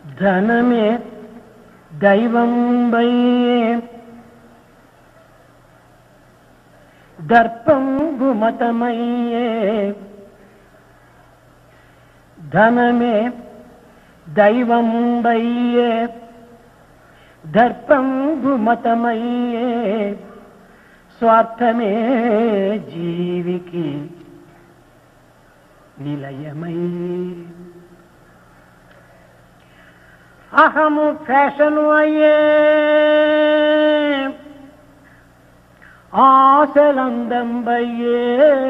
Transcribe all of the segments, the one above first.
ధనమే దైవం వయ్యే దర్పంబు మతమయ్యే ధనమే దైవం వయ్యే దర్పంబు మతమయ్యే స్వార్థమే జీవికి నిలయమయ్యే అహము ఫ్యాషను అయ్యే ఆశలందంబయ్యే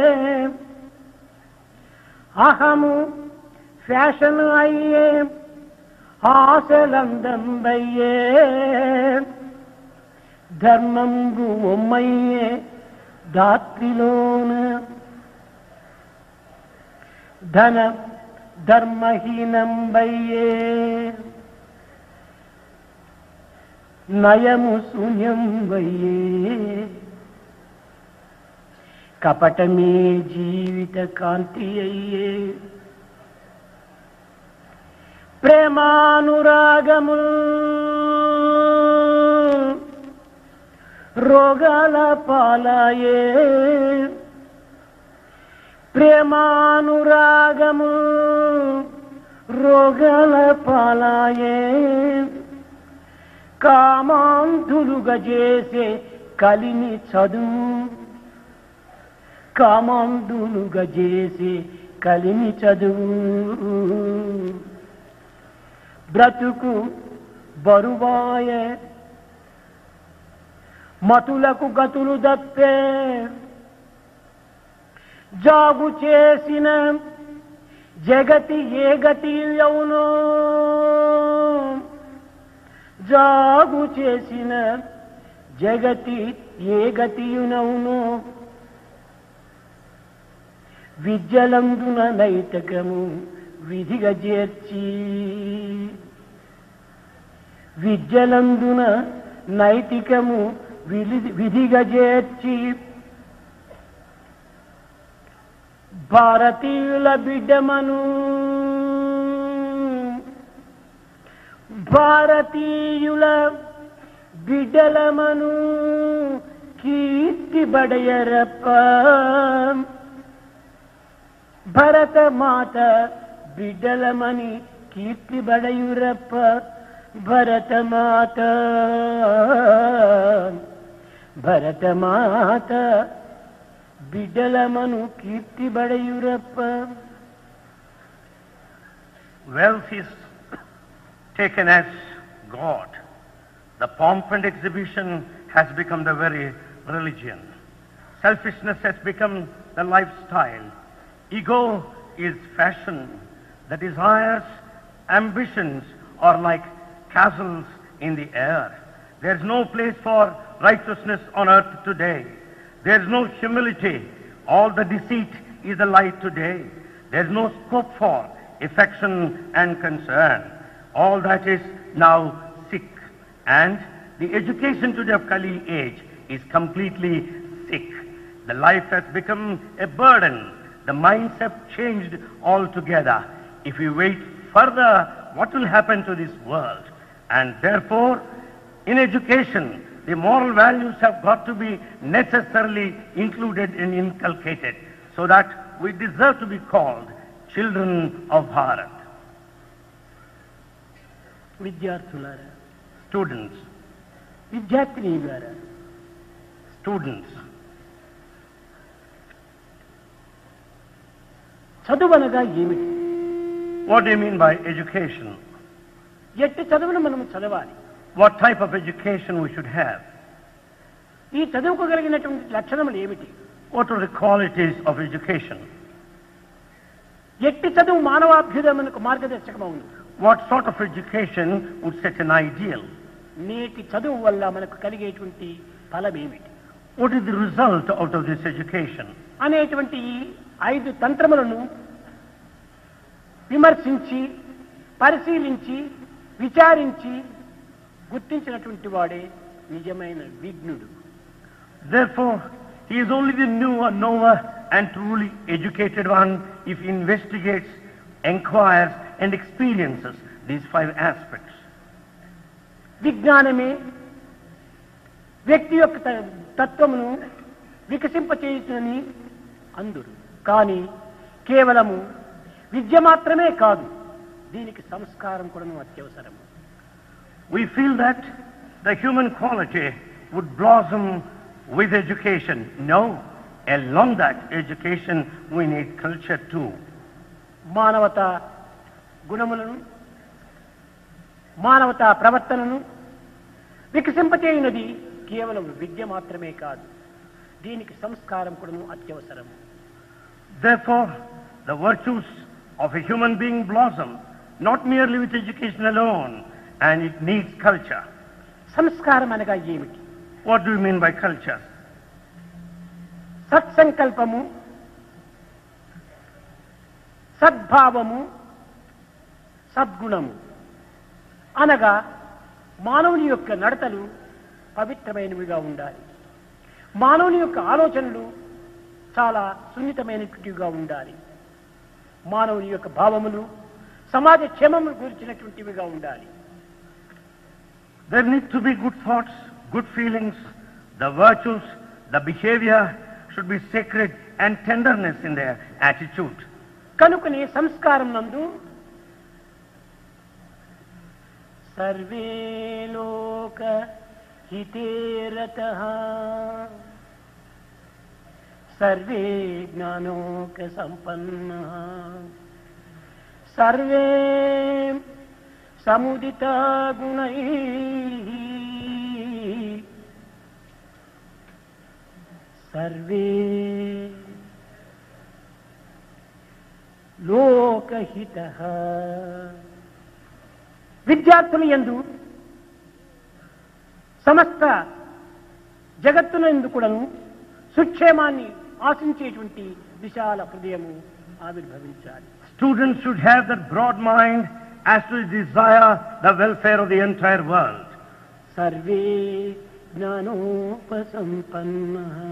అహము ఫ్యాషన్ అయ్యే ఆశలందంబయ్యే ధర్మంబు ఒమ్మయ్యే దాత్రిలోన ధన ధర్మహీనంబయ్యే నయము శూన్యం వయ్యే కపటమే జీవిత కాంతి అయ్యే ప్రేమానురాగము రోగాల పాలాయే ప్రేమానురాగము రోగాల పాలాయే కామాంధులుగా చేసే కలిని చదువు కామాంధులుగా చేసే కలిని చదువు బ్రతుకు బరువాయే మతులకు గతులు దప్పే జాగు చేసిన జగతి ఏ గతి అవునో జాగు చేసిన జగతి ఏ గతియునవును విద్యలందున నైతకము విధిగా చేర్చి విద్యలందున నైతికము విధి- విధిగా చేర్చి భారతీయుల బిడ్డమను భారతీయుల బిడ్డలమను కీర్తి బడయరప్ప భరత మాత బిడ్డలమని కీర్తి బడయురప్ప భరత మాత భరత మాత బిడ్డలమను కీర్తి బడయురప్ప Wealth is taken as God. The pomp and exhibition has become the very religion. Selfishness has become the lifestyle. Ego is fashion. The desires, ambitions are like castles in the air. There's no place for righteousness on earth today. There's no humility. All the deceit is a lie today. There's no scope for affection and concern. All that is now sick. And the education today of Kali age is completely sick. The life has become a burden. The minds have changed altogether. If we wait further, what will happen to this world? And therefore, in education, the moral values have got to be necessarily included and inculcated so that we deserve to be called children of Bharat, విద్యార్థులారా students, విద్యార్థినీలారా students. చదువు అనగా ఏమిటి What do you mean by education? ఎట్టి చదువును మనం చదవాలి What type of education we should have? ఈ చదువుకు కలిగినటువంటి లక్షణములు ఏమిటి What are the qualities of education? ఎట్టి చదువు మానవాభ్యుదమునకు మార్గదర్శకమవును What sort of education would set an ideal? నేటి చదువు వల్ల మనకు కలిగేటువంటి ఫలం ఏమిటి What is the result out of this education? అనేటువంటి ఈ ఐదు తంత్రములను విమర్శించి పరిశీలించి విచారించి గుర్తించినటువంటి వాడే నిజమైన విఘ్నుడు Therefore, he is only the newer, knower, and truly educated one if he investigates, inquires, and experiences these five aspects. విజ్ఞానమే వ్యక్తి యొక్క త- తత్వమును వికసింపచేయుతుందని అందురు కానీ కేవలము విద్య మాత్రమే కాదు దీనికి సంస్కారం కూడా అత్యవసరము We feel that the human quality would blossom with education. No, along that education, we need culture too. మానవత గుణములను మానవత ప్రవర్తనను వికసింపచేయునది కేవలం విద్య మాత్రమే కాదు దీనికి సంస్కారం కూడా అత్యవసరం Therefore, the virtues of a human being blossom not merely with education alone, and it needs culture. సంస్కారం అనగా ఏమిటి What do you mean by culture? సత్సంకల్పము సద్భావము సద్గుణము అనగా మానవుని యొక్క నడతలు పవిత్రమైనవిగా ఉండాలి మానవుని యొక్క ఆలోచనలు చాలా సున్నితమైనటువంటివిగా ఉండాలి మానవుని యొక్క భావములు సమాజ క్షేమము గురించినటువంటివిగా ఉండాలి There need to be good thoughts, good feelings, the virtues, the behavior should be sacred and tenderness in their attitude. కనుకనే సంస్కారం నందు సర్వే లోక హితేరత సర్వే జ్ఞానోక సంపన్న సర్వే సముదిత గుణై సర్వే లోకహిత విద్యార్థులు ఎందు సమస్త జగత్తునందు కూడాను సుక్షేమాన్ని ఆశించేటువంటి విశాల హృదయము ఆవిర్భవించాలి Students should have that broad mind as to desire the welfare of the entire world. సర్వే జ్ఞానోపసంపన్న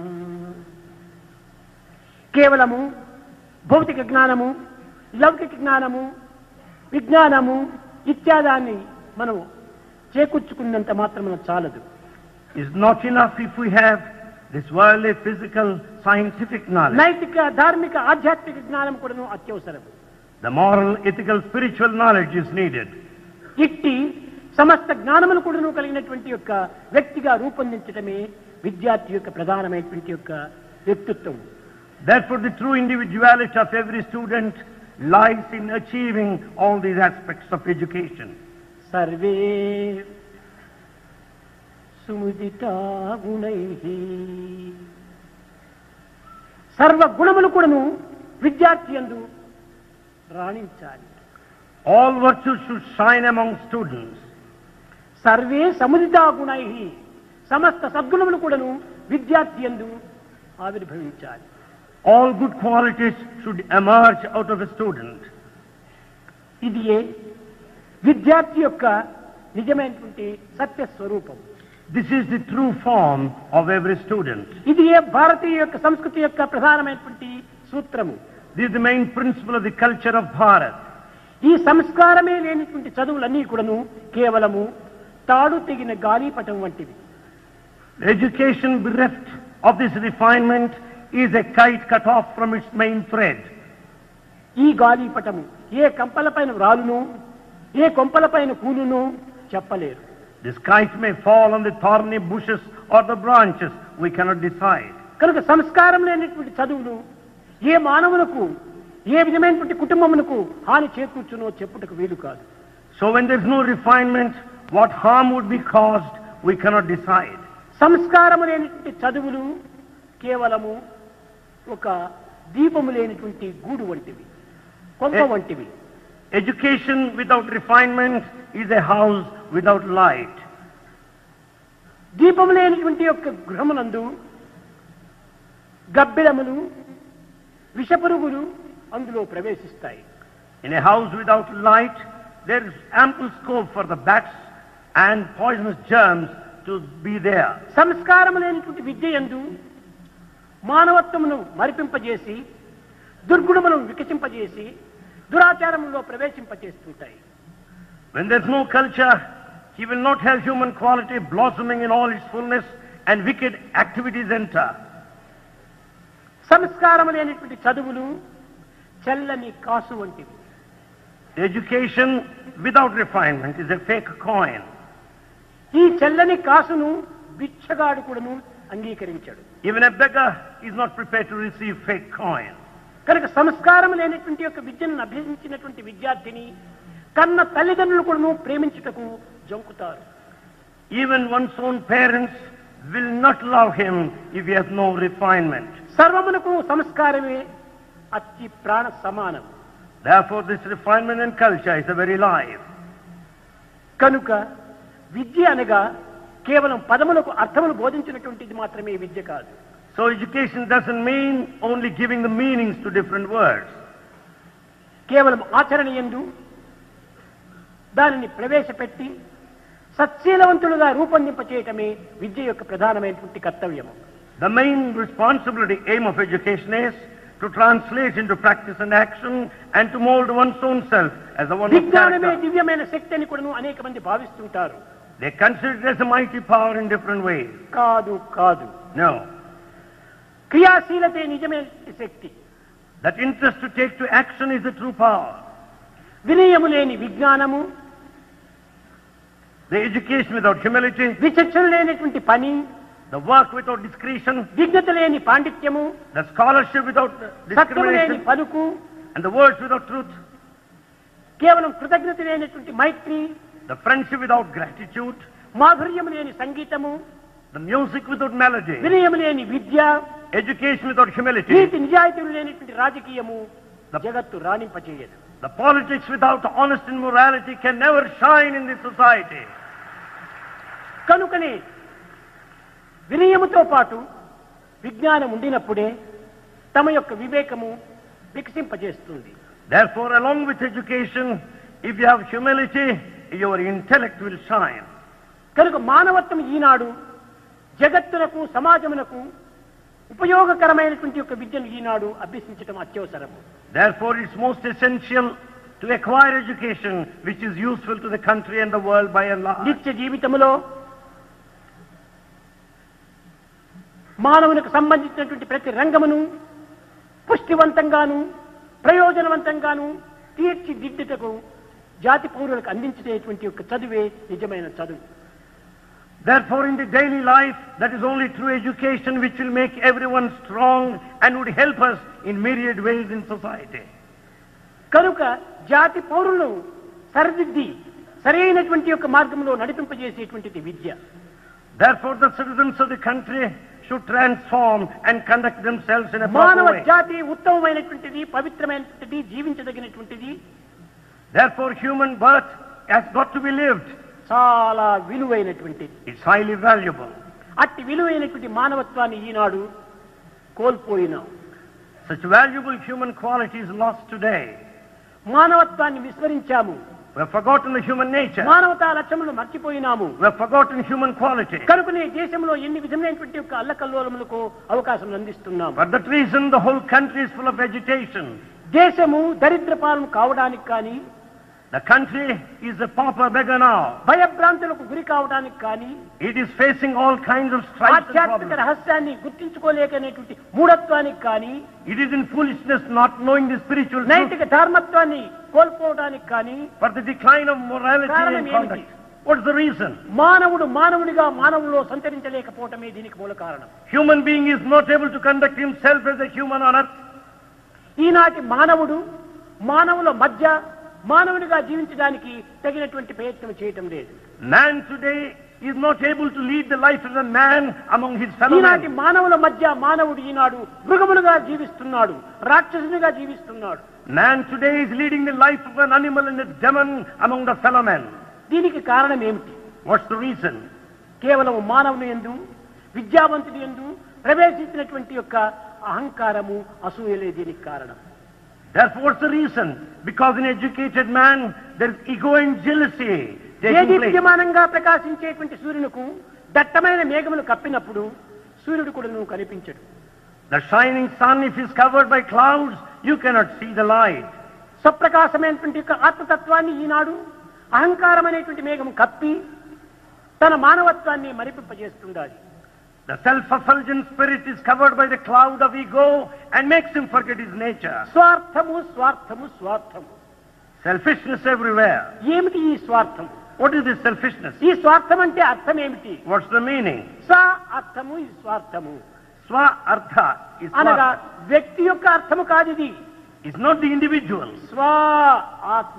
కేవలము భౌతిక జ్ఞానము లౌకిక జ్ఞానము విజ్ఞానము ఇత్యాదాన్ని మనం చేకూర్చుకున్నంత మాత్రమే చాలదు It's not enough if we have this worldly, physical, scientific knowledge. నైతిక ధార్మిక ఆధ్యాత్మిక జ్ఞానం కూడాను అత్యవసరం The moral, ethical, spiritual knowledge is needed. ఇట్టి సమస్త జ్ఞానములు కూడాను కలిగినటువంటి యొక్క వ్యక్తిగా రూపొందించడమే విద్యార్థి యొక్క ప్రధానమైనటువంటి యొక్క వ్యక్తిత్వం Therefore, the true individuality of every student lies in achieving all these aspects of education. సర్వే సుముదితా గుణై సర్వ గుణములు కూడాను విద్యార్థి యందు రాణించాలి All virtues should shine among students. సర్వే సముదితా గుణై సమస్త సద్గుణములు కూడాను విద్యార్థి యందు ఆవిర్భవించాలి All good qualities should emerge out of a student. ఇది ఏ విద్యార్థి యొక్క నిజమైనటువంటి సత్య స్వరూపం This is the true form of every student. ఇది ఏ భారతీయ యొక్క సంస్కృతి యొక్క ప్రధానమైనటువంటి సూత్రము This is the main principle of the culture of Bharat. ఈ సంస్కారమే లేనిటువంటి చదువులన్నీ కూడాను కేవలము తాడు తెగిన గాలిపటం వంటివి Education bereft of this refinement is a kite cut off from its main thread. ఈ గాలిపటము ఏ కంపలపైన రాలును ఏ కొంపలపైన కూలును చెప్పలేరు This kite may fall on the thorny bushes or the branches. We cannot decide. కనుక సంస్కారం లేనటువంటి చదువులు ఏ మానవులకు ఏ విధమైనటువంటి కుటుంబమునకు హాని చేకూర్చునో చెప్పుటకు వీలు కాదు So when there is no refinement, what harm would be caused, we cannot decide. సంస్కారము లేనటువంటి చదువులు కేవలము ఒక దీపము లేనటువంటి గూడు వంటివి కొంప ఏ- వంటివి Education without refinement is a house without light. దీపము లేనటువంటి యొక్క గృహమునందు గబ్బిలములు విషపురుగులు అందులో ప్రవేశిస్తాయి In a house without light, there is ample scope for the bats and poisonous germs to be there. సంస్కారము లేనటువంటి విద్య యందు మానవత్వమును మరిపింపజేసి దుర్గుణములను వికసింపజేసి దురాచారములో ప్రవేశింపజేస్తుంటాయి When there's no culture, he will not have human quality blossoming in all its fullness and wicked activities enter. సంస్కారం లేనటువంటి చదువులు చల్లని కాసు వంటివి Education without refinement is a fake coin. ఈ చల్లని కాసును బిచ్చగాడు కూడాను అంగీకరించాడు Even a beggar is not prepared to receive fake coin. కనుక సంస్కారం లేనటువంటి యొక్క విద్యను అభ్యసించినటువంటి విద్యార్థిని కన్న తల్లిదండ్రులు కూడాను ప్రేమించుటకు జంకుతారు Even one's own parents will not love him if he has no refinement. సర్వమునకు సంస్కారమే అతి ప్రాణ సమానం Therefore, this refinement and culture is the very life. కనుక విద్య అనగా కేవలం పదములకు అర్థములు బోధించినటువంటిది మాత్రమే విద్య కాదు So education doesn't mean only giving the meanings to different words. కేవలం ఆచరణ ఎందు దానిని ప్రవేశపెట్టి సత్శీలవంతులుగా రూపొందింప చేయటమే విద్య యొక్క ప్రధానమైనటువంటి కర్తవ్యము The main responsibility, aim of education is to translate into practice and action and to mold one's own self as the one of విజ్ఞానమే character. దివ్యమైన శక్తి అని కూడాను అనేక మంది భావిస్తుంటారు They consider it as a mighty power in different ways. కాదు కాదు No. క్రియాశీలతే నిజమైన శక్తి That interest to take to action is the true power. వినయము లేని విజ్ఞానము The education without humility, విచక్షణ లేనటువంటి పని the work without discretion, విఘ్నత లేని పాండిత్యము the scholarship without సత్యము లేని discrimination, పలుకు and the words without truth, కేవలం కృతజ్ఞత లేనటువంటి మైత్రి the friendship without gratitude, మాధుర్యము లేని సంగీతము the music without melody, వినయము లేని విద్య education without humility, నీతి నిజాయితీలు లేనటువంటి రాజకీయము జగత్తు రాణింపచేయదు the politics without honesty and morality can never shine in this society. కనుకనే వినయముతో పాటు విజ్ఞానం ఉండినప్పుడే తమ యొక్క వివేకము వికసింపజేస్తుంది Therefore, along with education, if you have humility, your intellect will shine. కనుక మానవత్వం ఈనాడు జగత్తునకు సమాజమునకు ఉపయోగకరమైనటువంటి యొక్క విద్యను ఈనాడు అభ్యసించడం అత్యవసరము Therefore, it's most essential to acquire education which is useful to the country and the world by and large. నిత్య జీవితములో మానవునికి సంబంధించినటువంటి ప్రతి రంగమును పుష్టివంతంగాను ప్రయోజనవంతంగాను తీర్చిదిద్దుటకు జాతి పౌరులకు అందించేటువంటి యొక్క చదువే నిజమైన చదువు Therefore, in the daily life, that is only through education which will make everyone strong and would help us in myriad ways in society. కనుక జాతి పౌరులను సరిదిద్ది సరైనటువంటి యొక్క మార్గంలో నడిపింపజేసేటువంటిది విద్య Therefore, the citizens of the country should transform and conduct themselves in a proper మానవ way. జాతి ఉత్తమమైనటువంటిది పవిత్రమైనటువంటిది జీవించదగినటువంటిది Therefore, human birth has got to be lived. చాలా విలువైనటువంటిది It's highly valuable. అట్టి విలువైనటువంటి మానవత్వాన్ని ఈనాడు కోల్పోయినాం Such valuable human quality is lost today. మానవత్వాన్ని విస్మరించాము We have forgotten the human nature. మానవతా లక్ష్యములను మర్చిపోయినాము We have forgotten human quality. కనుకనే దేశంలో ఎన్ని విధమైనటువంటి యొక్క అల్లకల్లోలములకు అవకాశం అందిస్తున్నాము For that reason, the whole country is full of agitation. దేశము దరిద్రపాలన కావడానికి కానీ The country is a pauper beggar now. భయభ్రాంతులకు గురి కావడానికి కానీ It is facing all kinds of strife and ఆధ్యాత్మిక problems. రహస్యాన్ని గుర్తించుకోలేకనేటువంటి మూఢత్వానికి కానీ It is in foolishness not knowing the spiritual truth నైతిక ధర్మత్వాన్ని కోల్పోవడానికి కానీ for the decline of morality కారణం and ఏమిటి? conduct. What's the reason? మానవుడు మానవుడిగా మానవులో సంచరించలేకపోవటమే దీనికి మూల కారణం Human being is not able to conduct himself as a human on earth. ఈనాటి మానవుడు మానవుల మధ్య మానవుడిగా జీవించడానికి తగినటువంటి ప్రయత్నం చేయటం లేదు Man today is not able to lead the life of a man among his fellow ఈనాటి men. మానవుల మధ్య మానవుడు ఈనాడు మృగములుగా జీవిస్తున్నాడు రాక్షసునిగా జీవిస్తున్నాడు Man today is leading the life of an animal and a demon among the fellow men. దీనికి కారణం ఏమిటి What's the reason? కేవలం మానవుని ఎందు విద్యావంతుడి ఎందు ప్రవేశించినటువంటి యొక్క అహంకారము అసూయలే దీనికి కారణం Therefore, what's the reason? Because in educated man, there is ego and jealousy taking place. దేదీప్యమానంగా ప్రకాశించేటువంటి సూర్యునికి దట్టమైన మేఘములు కప్పినప్పుడు సూర్యుడు కూడా నువ్వు కనిపించడు The shining sun, if is covered by clouds, you cannot see the light. స్వప్రకాశమైనటువంటి యొక్క ఆత్మతత్వాన్ని ఈనాడు అహంకారం అనేటువంటి మేఘం కప్పి తన మానవత్వాన్ని మరిపింపజేస్తుండాలి The self-effulgent spirit is covered by the cloud of ego and makes him forget his nature. స్వార్థము స్వార్థము స్వార్థము Selfishness everywhere. ఏమిటి ఈ స్వార్థం What is this selfishness? ఈ స్వార్థం అంటే అర్థం ఏమిటి What's the meaning? స అర్థము ఈ స్వార్థము Swa artha is అనగా swa. వ్యక్తి యొక్క అర్థము కాదు ఇది It's not the individual. స్వా ఆత్మ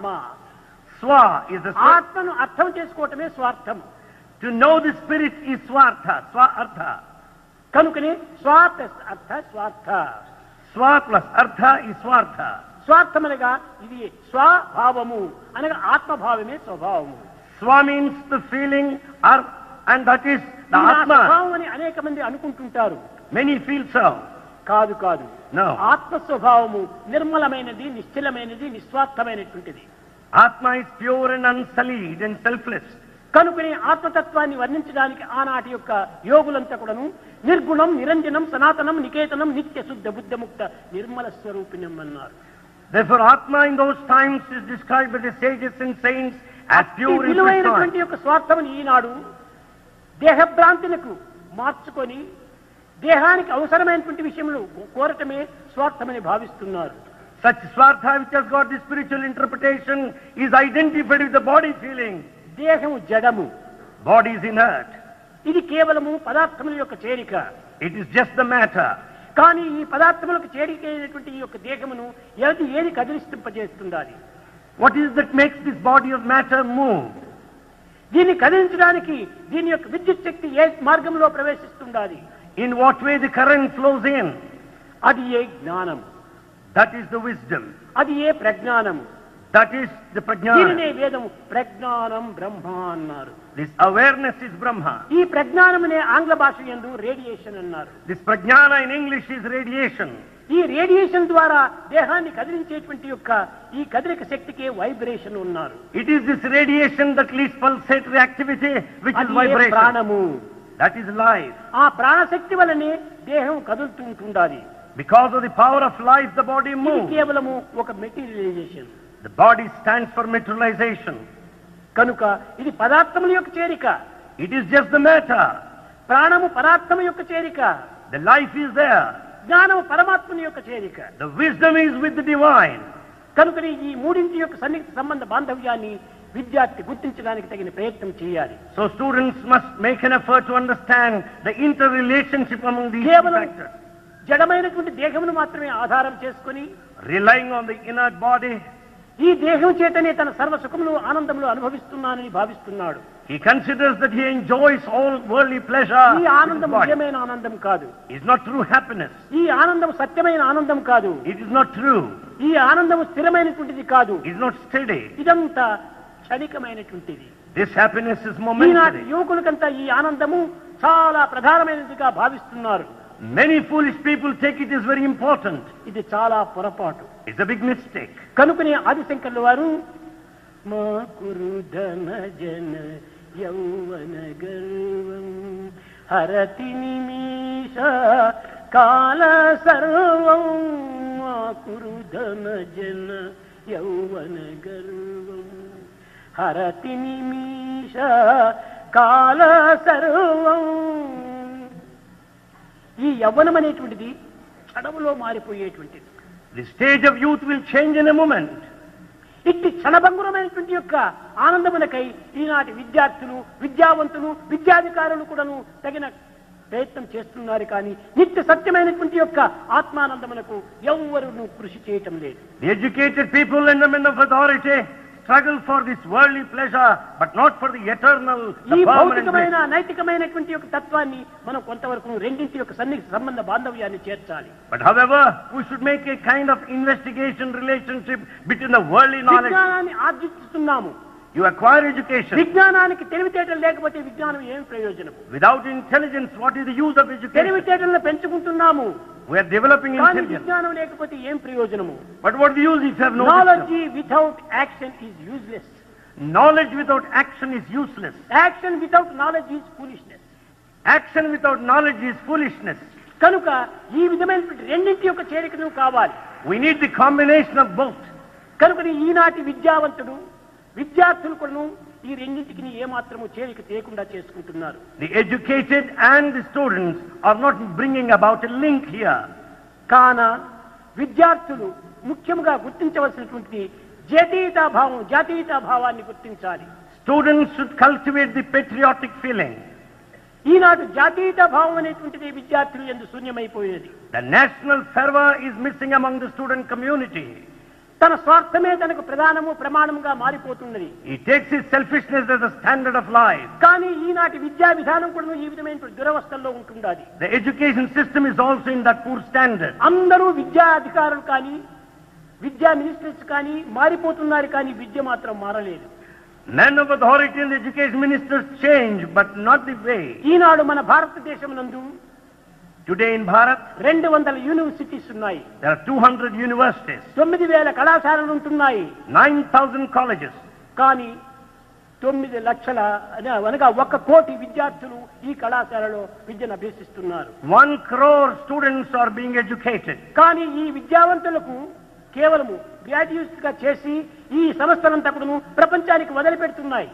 Swa is the swa. ఆత్మను అర్థం చేసుకోవటమే స్వార్థం To know the spirit is swartha. Swa artha. కనుకనే స్వార్థ అర్థ స్వార్థ Swa plus artha is swartha. స్వార్థం అనగా ఇది స్వభావము అనగా ఆత్మభావమే స్వభావము Swa means the feeling, ar, and that is the ఇది నా atma. స్వభావం అని అనేక మంది అనుకుంటుంటారు Many feel so. కాదు కాదు No. ఆత్మ స్వభావము నిర్మలమైనది నిశ్చలమైనది నిస్వార్థమైనటువంటిది Atma is pure and unsullied and selfless. కనుకనే ఆత్మతత్వాన్ని వర్ణించడానికి ఆనాటి యొక్క యోగులంతా కూడాను నిర్గుణం నిరంజనం సనాతనం నికేతనం నిత్య శుద్ధ బుద్ధముక్త నిర్మల స్వరూపిణం అన్నారు Therefore, Atma in those times is described by the sages and saints as ఈ pure and విలువైనటువంటి precise. యొక్క స్వార్థముని ఈనాడు దేహభ్రాంతులకు మార్చుకొని దేహానికి అవసరమైనటువంటి విషయంలో కోరటమే స్వార్థమని భావిస్తున్నారు Such swartha which has got the spiritual interpretation is identified with the body feeling. దేహము జడము Body is inert. ఇది కేవలము పదార్థముల యొక్క చేరిక It is just the matter. కానీ ఈ పదార్థములకు చేరిక అయినటువంటి ఈ యొక్క దేహమును ఏది ఏది కదిలిస్తుంపజేస్తుండాలి What is that makes this body of matter move? దీన్ని కదిలించడానికి దీని యొక్క విద్యుత్ శక్తి ఏ మార్గంలో ప్రవేశిస్తుండాలి In what way the current flows in? అది ఏ జ్ఞానం That is the wisdom. అది ఏ ప్రజ్ఞానం That is the prajnana. దీనినే వేదము ప్రజ్ఞానం బ్రహ్మ అన్నారు This awareness is Brahma. ఈ ప్రజ్ఞానమునే ఆంగ్ల భాష యందు రేడియేషన్ అన్నారు This prajnana in English is radiation. ఈ రేడియేషన్ ద్వారా దేహాన్ని కదిలించేటువంటి యొక్క ఈ కదలిక శక్తికే వైబ్రేషన్ ఉన్నారు It is this radiation that leads pulsatory activity, which is అది ఏ vibration. ప్రాణము That is life. ఆ ప్రాణశక్తి వలనే దేహం కదులుతుంటుండాలి Because of the power of life, the body ఇది moves. కేవలము ఒక materialization The body stands for materialization. కనుక ఇది పదార్థముల యొక్క చేరిక It is just the matter. ప్రాణము పదార్థము యొక్క చేరిక The life is there. జ్ఞానము పరమాత్మని యొక్క చేరిక The wisdom is with the divine. కనుకని ఈ మూడింటి యొక్క సన్నిహిత సంబంధ బాంధవ్యాన్ని విద్యార్థి గుర్తించడానికి తగిన ప్రయత్నం చేయాలి So students must make an effort to understand the interrelationship among these two కేవలం factors. జడమైనటువంటి దేహమును మాత్రమే ఆధారం చేసుకొని Relying on the inert body, ఈ దేహం చేతనే తన సర్వ సుఖములు ఆనందములు అనుభవిస్తున్నానని భావిస్తున్నాడు he considers that he enjoys all worldly pleasure. ఈ with his ఆనందం body. నిజమైన ఆనందం కాదు It's not true happiness. ఈ ఆనందం సత్యమైన ఆనందం కాదు It is not true. ఈ ఆనందం స్థిరమైనటువంటిది కాదు It's not steady. ఇదంతా క్షణికమైనటువంటిది This happiness is ఈనాటి momentary. యువకులకంతా ఈ ఆనందము చాలా ప్రధానమైనదిగా భావిస్తున్నారు Many foolish people take it as very important. ఇది చాలా పొరపాటు It's a big mistake. కనుకనే ఆదిశంకర్ల వారు మా కురు ధన జన యౌవన గర్వం హరతి నిమిష కాల సర్వం మా కురు ధన జన యౌవన గర్వం హరతి నిమిష కాల సర్వం ఈ యవ్వనం అనేటువంటిది క్షణములో మారిపోయేటువంటిది The stage of youth will change in a moment. ఇట్టి క్షణభంగురమైనటువంటి యొక్క ఆనందమునకై ఈనాటి విద్యార్థులు విద్యావంతులు విద్యాధికారులు కూడాను తగిన ప్రయత్నం చేస్తున్నారు కానీ నిత్య సత్యమైనటువంటి యొక్క ఆత్మానందమునకు ఎవ్వరును కృషి చేయటం లేదు The educated people and the men of authority struggle for this worldly pleasure, but not for the eternal, ఈ the permanent భౌతికమైన bliss. నైతికమైనటువంటి యొక్క తత్వాన్ని మనం కొంతవరకు రెండింటి యొక్క సన్నిహిత సంబంధ బాంధవ్యాన్ని చేర్చాలి But however, we should make a kind of investigation relationship between the worldly knowledge. విజ్ఞానాన్ని ఆర్జిస్తున్నాము You acquire education. విజ్ఞానానికి తెలివితేటలు లేకపోతే విజ్ఞానం ఏం ప్రయోజనం Without intelligence, what is the use of education? తెలివితేటలను పెంచుకుంటున్నాము We are developing కానీ intelligence. విజ్ఞానం లేకపోతే ఏం ప్రయోజనము But what is the use if you have no knowledge wisdom? Without action is useless Knowledge without action is useless. Action without knowledge is foolishness Action without knowledge is foolishness. కనుక ఈ విధమైనటువంటి రెండింటి యొక్క చేరికను కావాలి We need the combination of both. కనుక ఈనాటి విద్యావంతుడు విద్యార్థులు కూడాను ఈ రెండింటికి ఏమాత్రము చేరిక చేయకుండా చేసుకుంటున్నారు The educated and the students are not bringing about a link here. కాన విద్యార్థులు ముఖ్యంగా గుర్తించవలసినటువంటి జాతీయతా భావం జాతీయతా భావాన్ని గుర్తించాలి Students should cultivate the patriotic feeling. ఈనాడు జాతీయతా భావం అనేటువంటిది విద్యార్థులు ఎందు శూన్యమైపోయేది The national fervor is missing among the student community. తన స్వార్థమే తనకు ప్రధానము ప్రమాణముగా మారిపోతున్నది He takes his selfishness as a standard of life. కానీ ఈనాటి విద్యా విధానం కూడా ఈ విధమైన దురవస్థల్లో ఉంటుండాలి The education system is also in that poor standard. అందరూ విద్యా అధికారులు కానీ విద్యా మినిస్టర్స్ కానీ మారిపోతున్నారు కానీ విద్య మాత్రం మారలేదు Men of authority and education ministers change, but not the way. ఈనాడు మన భారతదేశం నందు Today in Bharat, రెండు వందల యూనివర్సిటీస్ ఉన్నాయి there are 200 universities, తొమ్మిది వేల కళాశాలలు ఉంటున్నాయి 9,000 colleges. కానీ తొమ్మిది లక్షల అన- అనగా ఒక కోటి విద్యార్థులు ఈ కళాశాలలో విద్యను అభ్యసిస్తున్నారు One crore students are being educated. కానీ ఈ విద్యావంతులకు కేవలము గ్రాడ్యుయేట్స్ గా చేసి ఈ సంస్థలంతా కూడా ప్రపంచానికి వదిలిపెడుతున్నాయి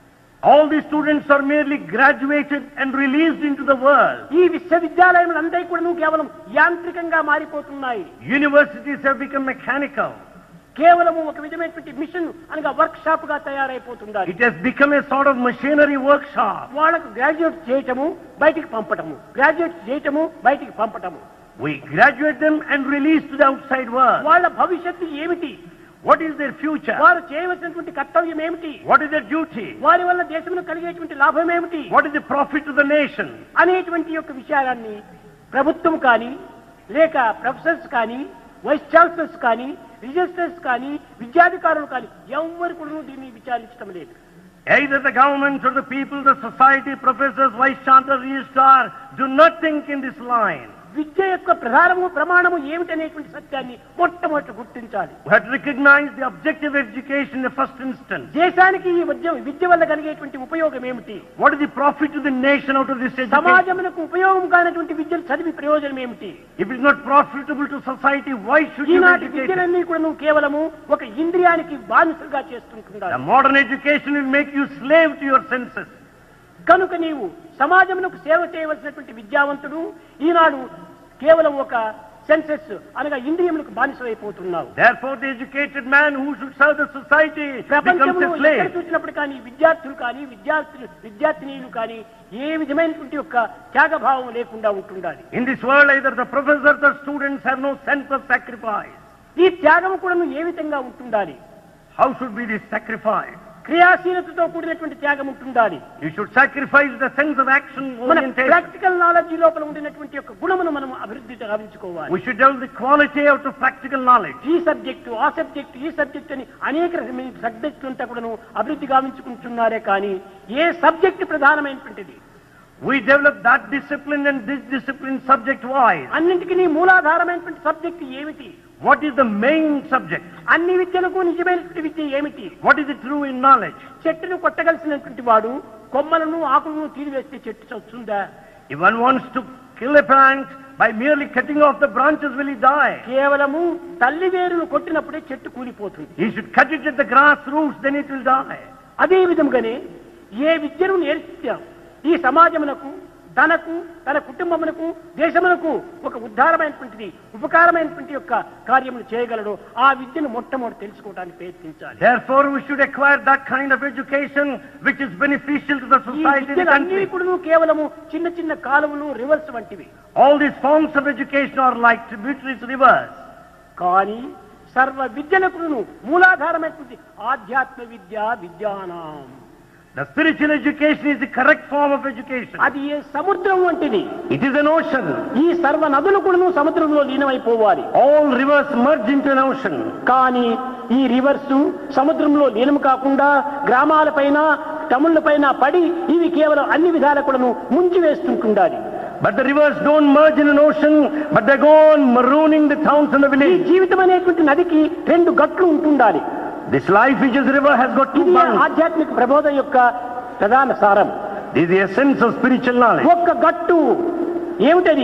All these students are merely graduated and released into the world. ఈ విశ్వవిద్యాలయములందరూ కూడా కేవలం యాంత్రికంగా మారిపోతున్నాయి Universities have become mechanical. కేవలము ఒక విధమైనటువంటి మిషన్ అనగా వర్క్ షాప్ గా తయారైపోతున్నారు It has become a sort of machinery workshop. వాళ్ళకు గ్రాడ్యుయేట్ చేయటము బయటికి పంపటము గ్రాడ్యుయేట్ చేయటము బయటికి పంపటము We graduate them and release to the outside world. వాళ్ళ భవిష్యత్తు ఏమిటి What is their future? వారు చేయవలసినటువంటి కర్తవ్యం ఏమిటి What is their duty? వారి వల్ల దేశంలో కలిగేటువంటి లాభం ఏమిటి What is the profit to the nation? అనేటువంటి యొక్క విషయాలన్నీ ప్రభుత్వం కానీ లేక ప్రొఫెసర్స్ కానీ వైస్ ఛాన్సలర్స్ కానీ రిజిస్టర్స్ కానీ విద్యాధికారులు కానీ ఎవరు కూడా దీన్ని విచారించడం లేదు Either the government or the people, the society, professors, vice chancellor, registrar, do not think in this line. విద్య యొక్క ప్రధానము ప్రమాణము ఏమిటనేటువంటి సత్యాన్ని మొట్టమొదటి గుర్తించాలి We have to recognize the objective education in the first instance. దేశానికి ఈ విద్య విద్య వల్ల కలిగేటువంటి ఉపయోగం ఏమిటి What is the profit to the nation out of this education? సమాజమునకు ఉపయోగం కానటువంటి విద్యను చదివి ప్రయోజనం ఏమిటి If it is not profitable to society, why should you be ఈనాటి educated? విద్యలన్నీ కూడా నువ్వు కేవలము ఒక ఇంద్రియానికి బానిసలుగా The చేస్తుంటున్నారు modern education will make you slave to your senses. కనుక నీవు సమాజమునకు సేవ చేయవలసినటువంటి విద్యావంతుడు ఈనాడు కేవలం ఒక సెన్సెస్ అనగా ఇంద్రియములకు బానిసైపోతున్నావు Therefore, the educated man who should serve the society becomes ప్రపంచంలో a ఎక్కడ slave. చూసినప్పుడు కానీ విద్యార్థులు కానీ విద్యార్థులు విద్యార్థినీయులు కానీ ఏ విధమైనటువంటి యొక్క త్యాగభావం లేకుండా ఉంటుండాలి In this world, either the professors or students have no sense of sacrifice. ఈ త్యాగం కూడా ఏ విధంగా ఉంటుండాలి How should be this sacrifice? క్రియాశీలతతో కూడినటువంటి త్యాగం ఉంటుండాలి You should sacrifice the sense of action మన orientation. ప్రాక్టికల్ నాలెడ్జ్ లోపల ఉండినటువంటి యొక్క గుణమును మనం అభివృద్ధి గావించుకోవాలి We should develop the quality out of practical knowledge. ఈ సబ్జెక్టు ఆ సబ్జెక్టు ఈ సబ్జెక్ట్ అని అనేక రకమైన సబ్జెక్టులు అంతా కూడాను అభివృద్ధి గావించుకుంటున్నారే కానీ ఏ సబ్జెక్టు ప్రధానమైనటువంటిది We develop that discipline and this discipline subject wise. అన్నింటికి మూలాధారమైనటువంటి సబ్జెక్టు ఏమిటి What is the main subject? అన్ని విద్యలకు నిజమైనటువంటి విద్య ఏమిటి What is the true in knowledge? చెట్టును కొట్టగలిసినటువంటి వాడు కొమ్మలను ఆకులను తీరివేస్తే చెట్టు చస్తుందా If one wants to kill a plant by merely cutting off the branches, will he die? కేవలము తల్లి వేరును కొట్టినప్పుడే చెట్టు కూలిపోతుంది He should cut it at the grass roots, then it will die. అదే విధంగానే ఏ విద్యను నేర్చుతాం ఈ సమాజమునకు తనకు తన కుటుంబమునకు దేశమునకు ఒక ఉద్ధారమైనటువంటిది ఉపకారమైనటువంటి యొక్క కార్యములు చేయగలడు ఆ విద్యను మొట్టమొదటి తెలుసుకోవడానికి ప్రయత్నించాలి Therefore, we should acquire that kind of education which is beneficial to the ఈ society and the విద్యలు అన్ని country. కూడా కేవలము చిన్న చిన్న కాలువలు రివర్స్ వంటివి All these forms of education are like tributaries rivers. కానీ సర్వ విద్యలకు మూలాధారమైనటువంటి ఆధ్యాత్మ విద్య విద్యానాం The spiritual education is the correct form of education. అది ఏ సముద్రం వంటిది It is an ocean. ఈ సర్వ నదులు కూడా సముద్రంలో లీనమైపోవాలి All rivers merge into an ocean. కానీ ఈ రివర్స్ సముద్రంలో లీనం కాకుండా గ్రామాలపైన టముళ్లపైన పడి ఇవి కేవలం అన్ని విధాల కూడాను ముంచి వేస్తుంటుండాలి But the rivers don't merge in an ocean, but they go on marooning the towns and the ఈ village. జీవితం అనేటువంటి నదికి రెండు గట్లు ఉంటుండాలి This life which is river has got two ఇది banks. ఆధ్యాత్మిక ప్రబోధం యొక్క ప్రధాన సారం This is the essence of spiritual knowledge. ఒక్క గట్టు ఏమిటది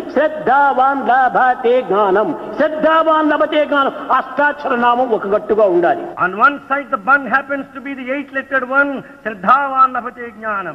శ్రద్ధావాన్ లభతే జ్ఞానం శ్రద్ధావాన్ లభతే జ్ఞానం అష్టాక్షర నామం ఒక గట్టుగా ఉండాలి On one side, the bun happens to be the eight-lettered one, Sraddhavan Labhate Jnanam.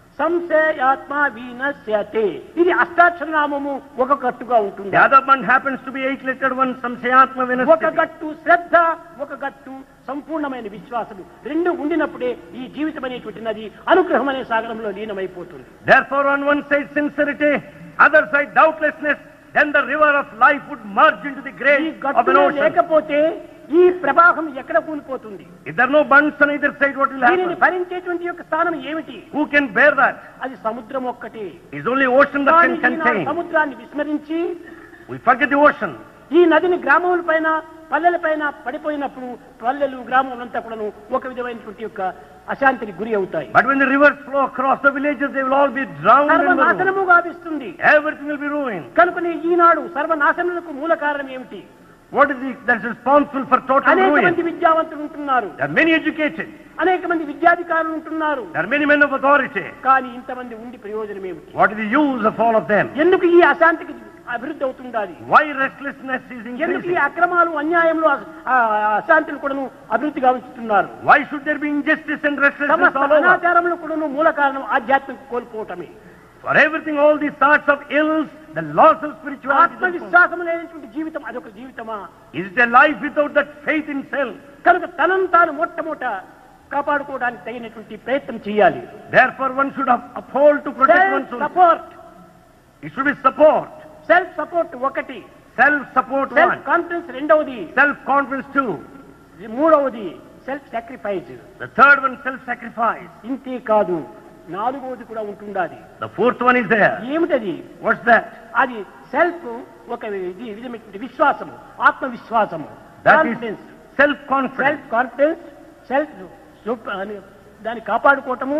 సంశయాత్మ వీనశ్యతే ఇది అష్టాక్షర నామము ఒక గట్టుగా ఉంటుంది The other bun happens to be eight-lettered one, Samsayatma ఒక Vinasthiti. గట్టు శ్రద్ధ ఒక గట్టు సంపూర్ణమైన విశ్వాసము రెండు ఉండినప్పుడే ఈ జీవితం అనేటువంటి నది అనుగ్రహం అనే సాగరంలో లీనమైపోతుంది Therefore, on one side sincerity, other side doubtlessness, then the river of life would merge into the ఈ grave of an గట్టులో ocean. లేకపోతే ఈ ప్రవాహం ఎక్కడ కూలిపోతుంది If there are no bunds on either side, what will దీనిని happen? భరించేటువంటి యొక్క స్థానం ఏమిటి Who can bear that? అది సముద్రం ఒక్కటి It's only ocean that కానీ can ఈనాడు contain. సముద్రాన్ని విస్మరించి We forget the ocean. ఈ నదిని గ్రామముల పైన పల్లెల పైన పడిపోయినప్పుడు పల్లెలు గ్రామములంతా కూడాను ఒక విధమైనటువంటి యొక్క అశాంతికి గురి అవుతాయి But when the rivers flow across the villages, they will all be drowned in the river. సర్వనాశనము గావిస్తుంది Everything will be ruined. కనుకనే ఈనాడు సర్వనాశనలకు మూల కారణం ఏమిటి What is the, that's responsible for total అనేక ruin? మంది విద్యావంతులు ఉంటున్నారు There are many educated. అనేక మంది విద్యాధికారులు ఉంటున్నారు There are many men of authority. కానీ ఇంతమంది ఉండి ప్రయోజనం ఏమిటి What is the use of all of them? ఎందుకు ఈ అశాంతికి అభివృద్ధి అవుతుండాలి Why restlessness is ఎందుకు ఈ increasing? అక్రమాలు అన్యాయంలో అస- ఆ అశాంతిని కూడాను అభివృద్ధిగా ఉంచుతున్నారు Why should there be injustice and restlessness సమస్త all over? అనాచారములు కూడాను మూల కారణం ఆధ్యాత్మిక కోల్పోవటమే For everything, all these sorts of ills, the loss of spirituality. is responsible. ఆత్మవిశ్వాసం లేనటువంటి జీవితం అదొక జీవితమా Is it a life without that faith in self? కనుక తనను తాను మొట్టమొదట కాపాడుకోవడానికి తగినటువంటి ప్రయత్నం చేయాలి Therefore, one should up- uphold to protect self one's soul. Support It should be support. Self support ఒకటి Self-support సెల్ఫ్ one. కాన్ఫిడెన్స్ రెండవది Self-confidence two. మూడవది self sacrifice The third one, self-sacrifice. ఇంతే కాదు నాలుగవది కూడా ఉంటుండాలి The fourth one is there. ఏమిటది What's that? అది సెల్ఫ్ ఒక ఇది విధమైనటువంటి విశ్వాసము ఆత్మవిశ్వాసము That is confidence self-confidence. Self confidence self దాన్ని కాపాడుకోవటము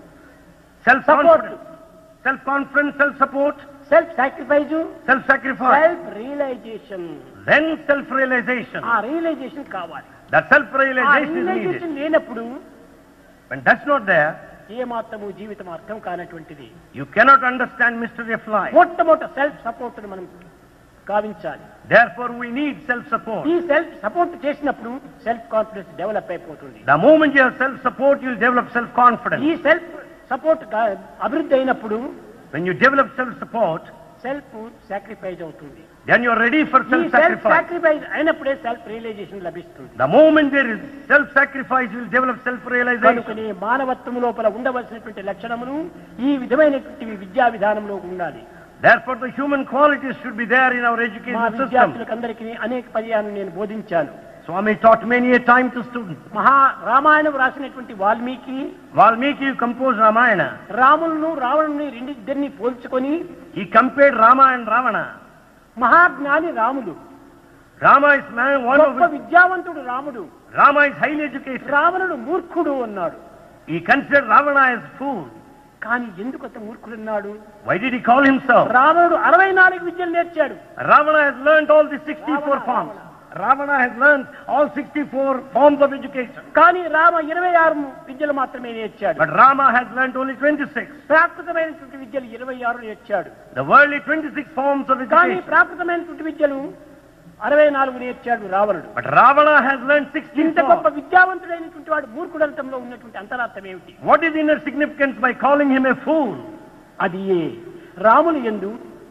Self-confidence. Self-confidence, self-support, self sacrifice self-sacrifice. Self realization Then self-realization. ఆ రియలైజేషన్ కావాలి That ఆ self-realization is needed. రియలైజేషన్ లేనప్పుడు When that's not there, ఏ మాత్రము జీవితం అర్థం కానటువంటిది you cannot understand mystery of life. మొట్టమొదట సెల్ఫ్ సపోర్ట్ మనం గావించాలి Therefore, we need self-support. ఈ సెల్ఫ్ సపోర్ట్ చేసినప్పుడు సెల్ఫ్ కాన్ఫిడెన్స్ డెవలప్ అయిపోతుంది The moment you have self-support, you'll develop self-confidence. ఈ సెల్ఫ్ సపోర్ట్ అభివృద్ధి అయినప్పుడు When you develop self-support, self sacrifice అవుతుంది then you're ready for ఈ సెల్ఫ్ self-sacrifice. సాక్రిఫైస్ అయినప్పుడే self realization లభిస్తుంది The moment there is self-sacrifice, you'll develop self-realization. కనుకనే మానవత్వం లోపల ఉండవలసినటువంటి లక్షణములు ఈ విధమైనటువంటి విద్యా విధానంలో ఉండాలి Therefore, the human qualities should be there in our మా education system. విద్యార్థులకు అందరికీ అనేక పర్యాలను నేను బోధించాను Swami taught many a time to students. మహా రామాయణం రాసినటువంటి వాల్మీకి Valmiki composed Ramayana. రాములను రావణుని రెండిద్దరిని పోల్చుకొని He compared Rama and Ravana. మహాజ్ఞాని రాముడు Rama is man, one of గొప్ప విద్యావంతుడు రాముడు Rama is highly educated. రావణుడు మూర్ఖుడు అన్నాడు He considered Ravana as fool. కానీ ఎందుకు అంత మూర్ఖుడు అన్నాడు Why did he call himself? రావణుడు అరవై నాలుగు విద్యలు నేర్చాడు Ravana has learned all the 64 Ravana, forms. Ravana has learned all 64 forms of education. కానీ రామ ఇరవై ఆరు విద్యలు మాత్రమే నేర్చాడు But Rama has learned only 26. ప్రాకృతమైనటువంటి విద్యలు ఇరవై ఆరు నేర్చాడు The worldly 26 forms of కానీ education. ప్రాకృతమైనటువంటి విద్యలు అరవై నాలుగు నేర్చాడు రావణుడు But Ravana has learned ఇంత గొప్ప 64. విద్యావంతుడైనటువంటి వాడు మూర్ఖుడంతంలో ఉన్నటువంటి అంతరార్థం ఏమిటి What is the inner significance by calling him a fool? అది ఏ రాముని ఎందు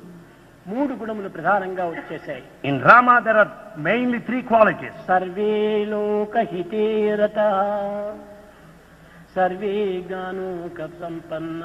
మూడు గుణములు ప్రధానంగా వచ్చేసాయి In Rama, there are mainly three qualities. సర్వే లోకహితేరత సర్వే జ్ఞానోక సంపన్న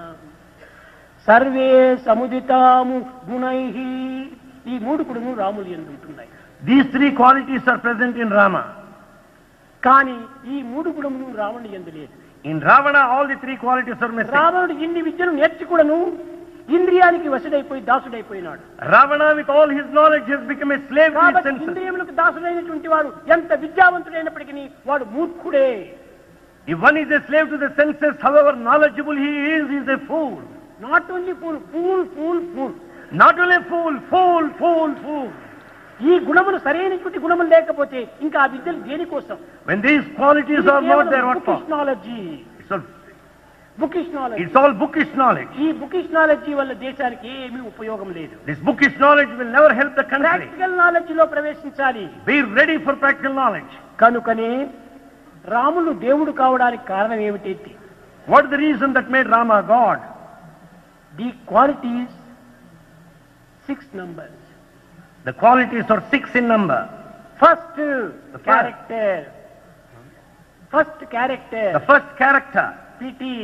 సర్వే సముదితాము గుణై ఈ మూడు గుణము రాములు ఎందు ఉంటున్నాయి These three qualities are present in Rama. కానీ ఈ మూడు గుణములు రావణుని ఎందు లేదు In Ravana, all the three qualities are missing. రావణుడు ఇన్ని విద్యలు నేర్చి కూడాను ఇంద్రియానికి వశుడైపోయి దాసుడైపోయినాడు Ravana, with all his knowledge, has become a slave to his కాబట్టి senses. ఇంద్రియములకు దాసుడైనటువంటి వాడు ఎంత విద్యావంతుడైనప్పటికీ వాడు మూర్ఖుడే If one is a slave to the senses, however knowledgeable he is, he is a fool. Not only fool fool fool fool Not only fool, fool, fool, fool. ఈ గుణములు సరైనటువంటి గుణములు లేకపోతే ఇంకా ఆ విద్యలు దేనికోసం When these qualities are not there, what for? Technology So, bookish knowledge It's all bookish knowledge. ఈ బుకిష్ నాలెడ్జ్ వల్ల దేశానికి ఏమీ ఉపయోగం లేదు This bookish knowledge will never help the country. Practical knowledge లో ప్రవేశించాలి Be ready for practical knowledge. కనుకనే రాములు దేవుడు కావడానికి కారణం ఏమిటి What is the reason that made Rama God? The qualities six numbers The qualities are six in number. First first. Character first character The first character, PT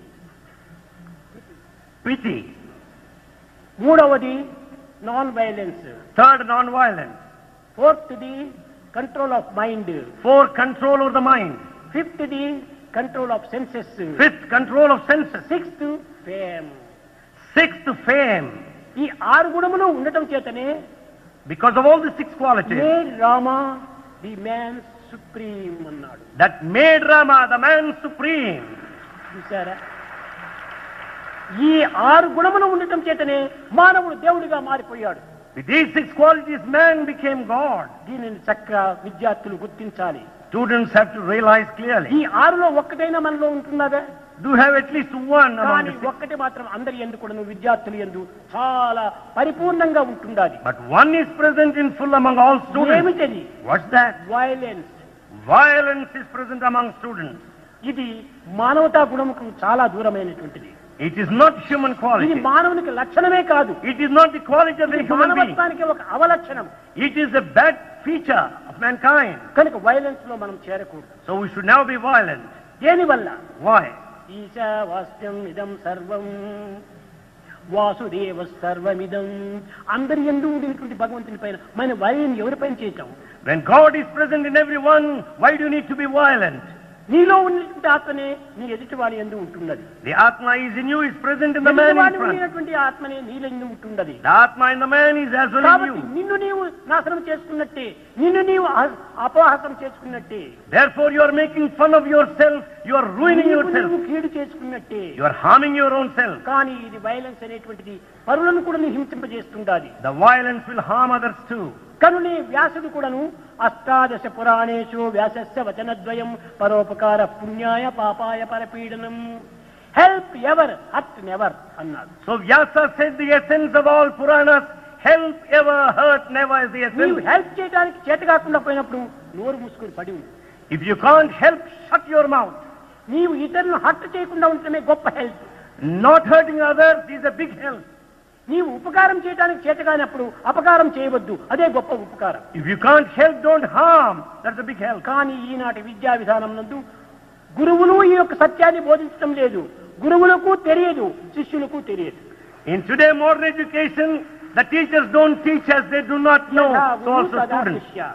pity. మూడవది non violence Third, non-violence. Fourth the control of mind Four, control over the mind. Fifth the control of senses Fifth, control of senses. Sixth fame Sixth, fame. ఈ ఆరు గుణములు ఉండటం చేతనే Because of all the six qualities made Rama the man supreme అన్నాడు that made Rama the man supreme. చూసారా ఈ ఆరు గుణములు ఉండటం చేతనే మానవుడు దేవుడిగా మారిపోయాడు With these six qualities, man became God. దీనిని చక్కగా విద్యార్థులు గుర్తించాలి Students have to realize clearly. ఈ ఆరులో ఒక్కటైనా మనలో ఉంటున్నదా Do have at least one among కానీ the six. ఒక్కటి మాత్రం అందరి ఎందు కూడా విద్యార్థులు ఎందు చాలా పరిపూర్ణంగా ఉంటుండాలి But one is present in full among all students. ఏమిటది What's that? Violence Violence is present among students. ఇది మానవతా గుణముకు చాలా దూరమైనటువంటిది It is not human ఇది quality. మానవునికి లక్షణమే కాదు It is not the quality of ఇది a human being. మానవత్వానికి ఒక అవలక్షణం It is a bad feature of mankind. కనుక వైలెన్స్ లో మనం చేరకూడదు So we should never be violent. దేనివల్ల Why? ఈశావాస్యం ఇదం సర్వం వాసుదేవ సర్వమిదం అందరి ఎందు ఉండేటువంటి భగవంతుని పైన మన వైరం ఎవరిపైన చేశాం When God is present in everyone, why do you need to be violent? నీలో ఉన్నటువంటి ఆత్మనే నీ ఎదుటి వాడి ఎందు ఉంటున్నది The Atma is in you, is present in the man ఎదుటివాడి in front. ఉన్నటువంటి ఆత్మనే నీలో ఎందు ఉంటున్నది The Atma in the man is as well in కాబట్టి you. నిన్ను నీవు నాశనం చేసుకున్నట్టే నిన్ను నీవు అహ- అపహాసం చేసుకున్నట్టే Therefore, you are making fun of yourself, you are ruining నీకు నీవు yourself, కీడు చేసుకున్నట్టే you are harming your own self. కానీ ఇది వైలెన్స్ అనేటువంటిది పరులను కూడా నీ హింసింపజేస్తుండాలి The violence will harm others too. కనుని వ్యాసుడు కూడాను అష్టాదశ పురాణేషు వ్యాసస్య వచనద్వయం పరోపకార పుణ్యాయ పాపాయ పరపీడనం హెల్ప్ ఎవర్ హర్ట్ నెవర్ అన్నాడు So Vyasa said the essence of all Puranas, help ever, hurt never is the నీవు essence. హెల్ప్ చేయడానికి చేత కాకుండా పోయినప్పుడు నోరు మూసుకుని పడి ఉండు If you can't help, shut your mouth. నీవు ఇతరులను హర్ట్ చేయకుండా ఉండటమే గొప్ప help Not hurting others is a big help. నీవు ఉపకారం చేయడానికి చేత కానప్పుడు అపకారం చేయవద్దు అదే గొప్ప ఉపకారం If you can't help, don't harm. That's a big help. కానీ ఈనాటి విద్యా విధానం నందు గురువులు ఈ యొక్క సత్యాన్ని బోధించడం లేదు గురువులకు తెలియదు శిష్యులకు తెలియదు In today modern education, the teachers don't teach as they do not know. యథా So గురు also తథా students. శిష్య.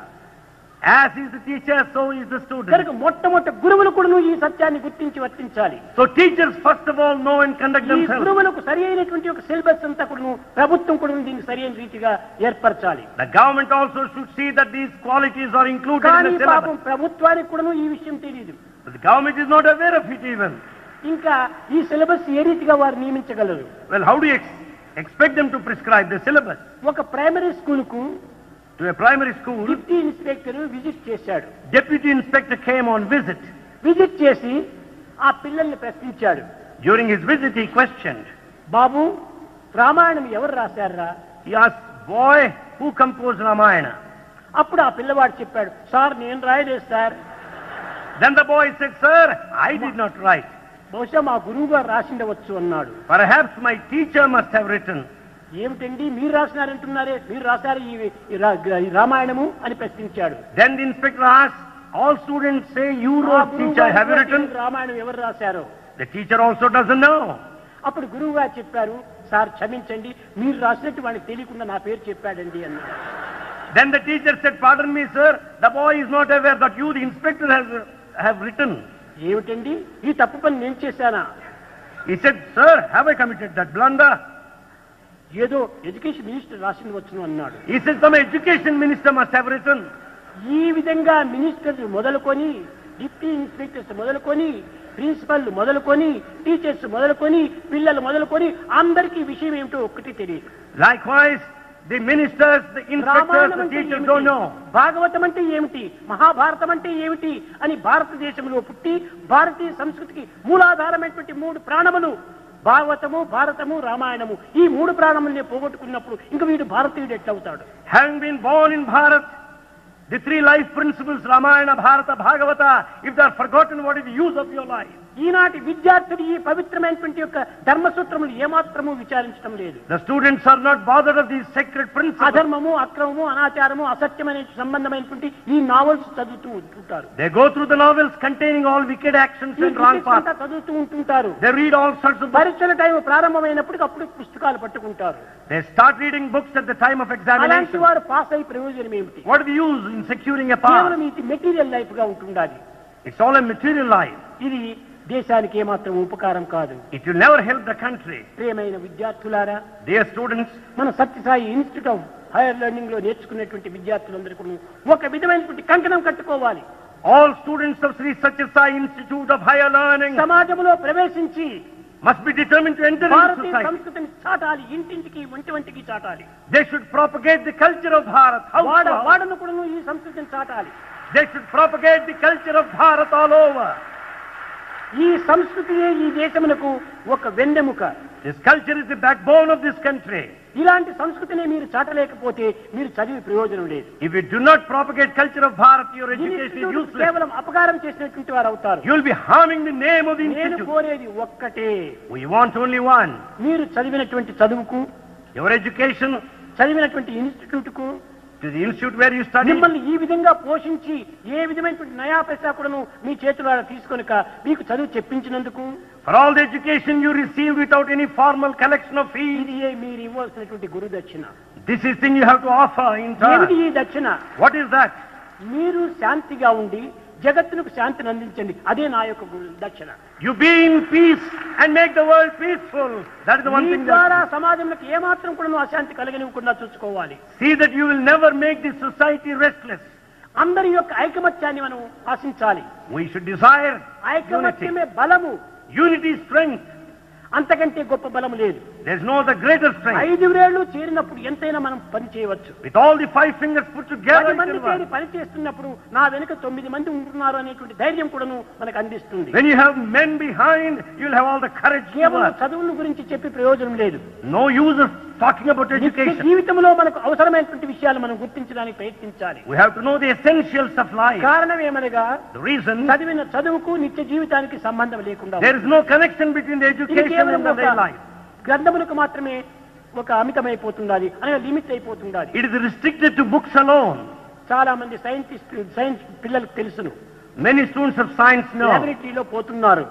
As is the teacher, so is the student. కనుక మొట్టమొదటి గురువులు కూడా ఈ సత్యాన్ని గుర్తించి వర్తించాలి So teachers first of all know and conduct ఈ themselves. గురువులకు సరి అయినటువంటి ఒక సిలబస్ అంతా కూడా ప్రభుత్వం కూడా దీన్ని సరి అయిన రీతిగా ఏర్పరచాలి The government also should see that these qualities are included కానీ in the పాపం syllabus. ప్రభుత్వానికి కూడా ఈ విషయం తెలియదు But the government is not aware of it even. ఇంకా ఈ సిలబస్ ఏ రీతిగా వారు నియమించగలరు Well, how do you ex- expect them to prescribe the syllabus? ఒక ప్రైమరీ స్కూల్ కు To a primary school, deputy inspector visit చేశాడు deputy inspector came on visit. Visit చేసి ఆ పిల్లల్ని ప్రశ్నించాడు During his visit, he questioned. బాబు రామాయణం ఎవరు రాశారా He asked, boy, who composed Ramayana? అప్పుడు ఆ పిల్లవాడు చెప్పాడు సార్ నేను రాయలేదు sir Then the boy said, sir, I did not write. బహుశా మా గురువు గారు రాసిండవచ్చు అన్నాడు Perhaps my teacher must have written. ఏమిటండి మీరు రాసినారంటున్నారే మీరు రాశారు ఈ ఈ రా- ఈ రామాయణము అని ప్రశ్నించాడు Then the inspector asked, all students say, you ఆ wrote, గురువు teacher, గారు have you కూడా written? రామాయణం ఎవరు రాశారో The teacher also doesn't know. అప్పుడు గురువు గారు చెప్పారు సార్ క్షమించండి మీరు రాసినట్టు వాడికి తెలియకుండా నా పేరు చెప్పాడండి అన్నాడు Then the teacher said, pardon me, sir, the boy is not aware that you, the inspector, has, have written. ఏమిటండి ఈ తప్పు పని నేను చేశానా He said, sir, have I committed that blunder? ఏదో ఎడ్యుకేషన్ మినిస్టర్ రాసింది వచ్చును అన్నాడు He said, some education minister must have written. ఈ విధంగా మినిస్టర్స్ మొదలుకొని డిప్టీ ఇన్స్పెక్టర్స్ మొదలుకొని ప్రిన్సిపల్ మొదలుకొని టీచర్స్ మొదలుకొని పిల్లలు మొదలుకొని అందరికీ విషయం ఏమిటో ఒక్కటి తెలియదు Likewise, The ministers, the inspectors, Ramayanam the అంటే teachers ఏమిటి? don't know. భాగవతం అంటే ఏమిటి మహాభారతం అంటే ఏమిటి అని భారతదేశంలో పుట్టి భారతీయ సంస్కృతికి మూలాధారమైనటువంటి మూడు ప్రాణములు భాగవతము భారతము రామాయణము ఈ మూడు ప్రాణముల్ని పోగొట్టుకున్నప్పుడు ఇంక వీడు భారతీయుడు ఎట్లవుతాడు Having been born in Bharat, the three life principles, Ramayana, Bharata, Bhagavata, if they are forgotten, what is the use of your life? ఈనాటి విద్యార్థులు ఈ పవిత్రమైనటువంటి యొక్క ధర్మసూత్రములు ఏమాత్రము విచారించడం లేదు The students are not bothered of these sacred principles. అధర్మము అక్రమము అనాచారము అసత్యమైన సంబంధమైనటువంటి ఈ నావల్స్ చదువుతూ ఉంటుంటారు They go through the novels containing all wicked actions ఈ and wrong critics అంతా paths. చదువుతూ ఉంటుంటారు They read all sorts of books. పరీక్షల టైం ప్రారంభమైనప్పుడు అప్పుడు పుస్తకాలు పట్టుకుంటారు They start reading books at the time of అలాంటి examination. వారు పాస్ అయ్యి ప్రయోజనం ఏమిటి What is the use in securing a కేవలం pass? ఇది మెటీరియల్ లైఫ్ గా ఉంటుండాలి It's all a material life. ఇది దేశానికి ఏమాత్రం ఉపకారం కాదు It will never help the country. ప్రియమైన విద్యార్థులారా Dear students, మన Sathya Sai institute of higher learning లో నేర్చుకునేటువంటి విద్యార్థులందరూ కూడా ఒక విధమైనటువంటి కంకణం కట్టుకోవాలి all students of Sri Satya Sai Institute of Higher Learning సమాజంలో ప్రవేశించి must be determined to enter into Bharatiya society. సంస్కృతిని చాటాలి ఇంటింటికి వంటి వంటికి చాటాలి They should propagate the culture of Bharat. How వాడ to- వాడను కూడా ఈ సంస్కృతిని చాటాలి They should propagate the culture of Bharat all over. ఈ సంస్కృతియే ఈ దేశమునకు ఒక వెన్నెముక This culture is the backbone of this country. ఇలాంటి సంస్కృతిని మీరు చాటలేకపోతే మీరు చదివి ప్రయోజనం లేదు If you do not propagate culture of Bharat, your ఈ education is ఇన్స్టిట్యూట్ useless. కేవలం అపకారం చేసినటువంటి వారు అవుతారు You will be harming the name of the నేను institute. కోరేది ఒక్కటే We want only one. మీరు చదివినటువంటి చదువుకు Your education చదివినటువంటి ఇన్స్టిట్యూట్ కు to the institute where you study. మిమ్మల్ని ఈ విధంగా పోషించి ఏ విధమైనటువంటి నయా పైసా కూడాను మీ చేతుల తీసుకొనక మీకు చదువు చెప్పించినందుకు For all the education you receive without any formal collection of fees, ఇది ఏ మీరు ఇవ్వాల్సినటువంటి గురు దక్షిణ this is thing you have to offer in ఏమిటి turn. ఈ దక్షిణ What is that? మీరు శాంతిగా ఉండి జగత్తునకు శాంతిని అందించండి అదే నా యొక్క గురు దక్షిణ You be in peace and make the world peaceful. That is the one me thing ద్వారా that. సమాజంలో ఏమాత్రం కూడా అశాంతి కలగనివ్వకుండా చూసుకోవాలి See that you will never make this society restless. అందరి యొక్క ఐకమత్యాన్ని మనం ఆశించాలి We should desire unity. ఐకమత్యమే బలము Unity is strength. అంతకంటే గొప్ప బలము లేదు There is no other greater strength. ఐదు వేళ్లు చేరినప్పుడు ఎంతైనా మనం పని చేయవచ్చు With all the five fingers put together, పది it మంది will చేరి work. పని చేస్తున్నప్పుడు నా వెనుక తొమ్మిది మంది ఉంటున్నారు అనేటువంటి ధైర్యం కూడాను మనకు అందిస్తుంది When you have men behind, you will have all the courage to కేవలం work. చదువుల గురించి చెప్పి ప్రయోజనం లేదు No use of talking about నిత్య education. జీవితంలో మనకు అవసరమైనటువంటి విషయాలు మనం గుర్తించడానికి ప్రయత్నించాలి We have to know the essentials of life. కారణం ఏమనగా The reason చదివిన చదువుకు నిత్య జీవితానికి సంబంధం లేకుండా there is no connection between the ఇది education కేవలం and the ఒక real life. గ్రంథములకు మాత్రమే ఒక అమితమైపోతుండాలి అనగా లిమిట్ అయిపోతుండాలి It is restricted to books alone. చాలా మంది సైంటిస్ట్ సైన్స్ పిల్లలకు తెలుసును Many students of science know. లాబొరేటరీలో పోతున్నారు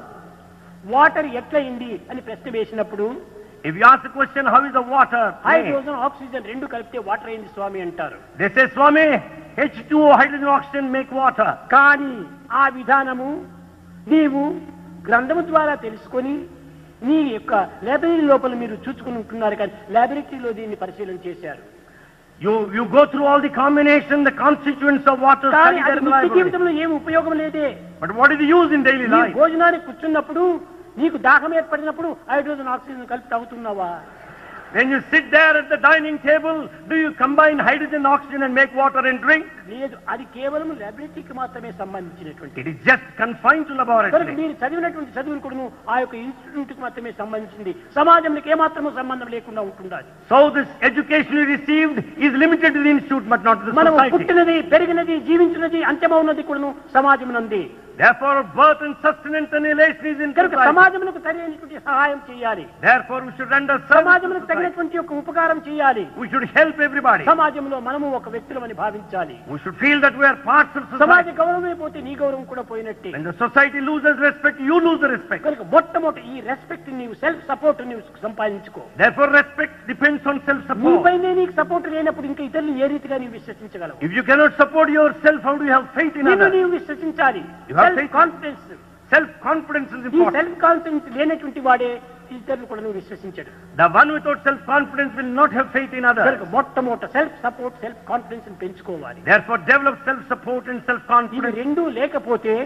వాటర్ ఎట్లయింది అని ప్రశ్న వేసినప్పుడు If you ask the question, how is the water? made? Hydrogen oxygen రెండు కలిపితే వాటర్ అయింది స్వామి అంటారు They say, Swami, H2O, hydrogen, oxygen make water. కానీ ఆ విధానము నీవు గ్రంథము ద్వారా తెలుసుకొని నీ యొక్క లైబ్రరీ లోపల మీరు చూసుకుని ఉంటున్నారు కానీ లాబొరేటరీలో దీన్ని పరిశీలన చేశారు You, you go through all the combination, the constituents of water, కానీ study అది their నిత్య library. జీవితంలో ఏం ఉపయోగం లేదే But what is the use in daily నీ life? భోజనానికి కూర్చున్నప్పుడు నీకు దాహం ఏర్పడినప్పుడు హైడ్రోజన్ ఆక్సిజన్ కలిపి తాగుతున్నావా When you sit there at the dining table, do you combine hydrogen, oxygen and make water and drink? లేదు అది కేవలం లాబొరేటరీకి మాత్రమే సంబంధించినటువంటి It is just confined to కనుక laboratory. మీరు చదివినటువంటి చదువులు కూడా ఆ యొక్క ఇన్స్టిట్యూట్ కి మాత్రమే సంబంధించింది సమాజంలోకి ఏమాత్రము సంబంధం లేకుండా ఉంటుండాలి So this education you received is limited to the institute but not to the మనం society. పుట్టినది పెరిగినది జీవించినది అంత్యమవున్నది కూడాను సమాజమునంది Therefore birth and sustenance and elation is in కనుక society. సమాజములకు సరైనటువంటి సహాయం చేయాలి Therefore we should render service to సమాజములకు society. తగినటువంటి యొక్క ఉపకారం చేయాలి We should help everybody. సమాజంలో మనము ఒక వ్యక్తులమని భావించాలి We should feel that we are parts of సమాజ society. గౌరవమే పోతే నీ గౌరవం కూడా పోయినట్టే When the society loses respect, you lose the respect. కనుక మొట్టమొదటి ఈ రెస్పెక్ట్ నీవు సెల్ఫ్ సపోర్ట్ నీవు సంపాదించుకో Therefore respect depends on self-support. నీపైనే నీకు సపోర్ట్ లేనప్పుడు ఇంకా ఇతరులు ఏ రీతిగా నీవు విశ్వసించగలవు If you cannot support yourself, how do you have faith in నిన్ను others? నీవు విశ్వసించాలి You have self faith. Confidence Self-confidence is ఈ important. సెల్ఫ్ కాన్ఫిడెన్స్ లేనటువంటి వాడే ఇతరులు కూడా నువ్వు విశ్వసించడు The one without self-confidence will not have faith in others. కనుక మొట్టమొదట సెల్ఫ్ సపోర్ట్ సెల్ఫ్ కాన్ఫిడెన్స్ పెంచుకోవాలి Therefore develop self-support and ఇవి self-confidence. రెండూ లేకపోతే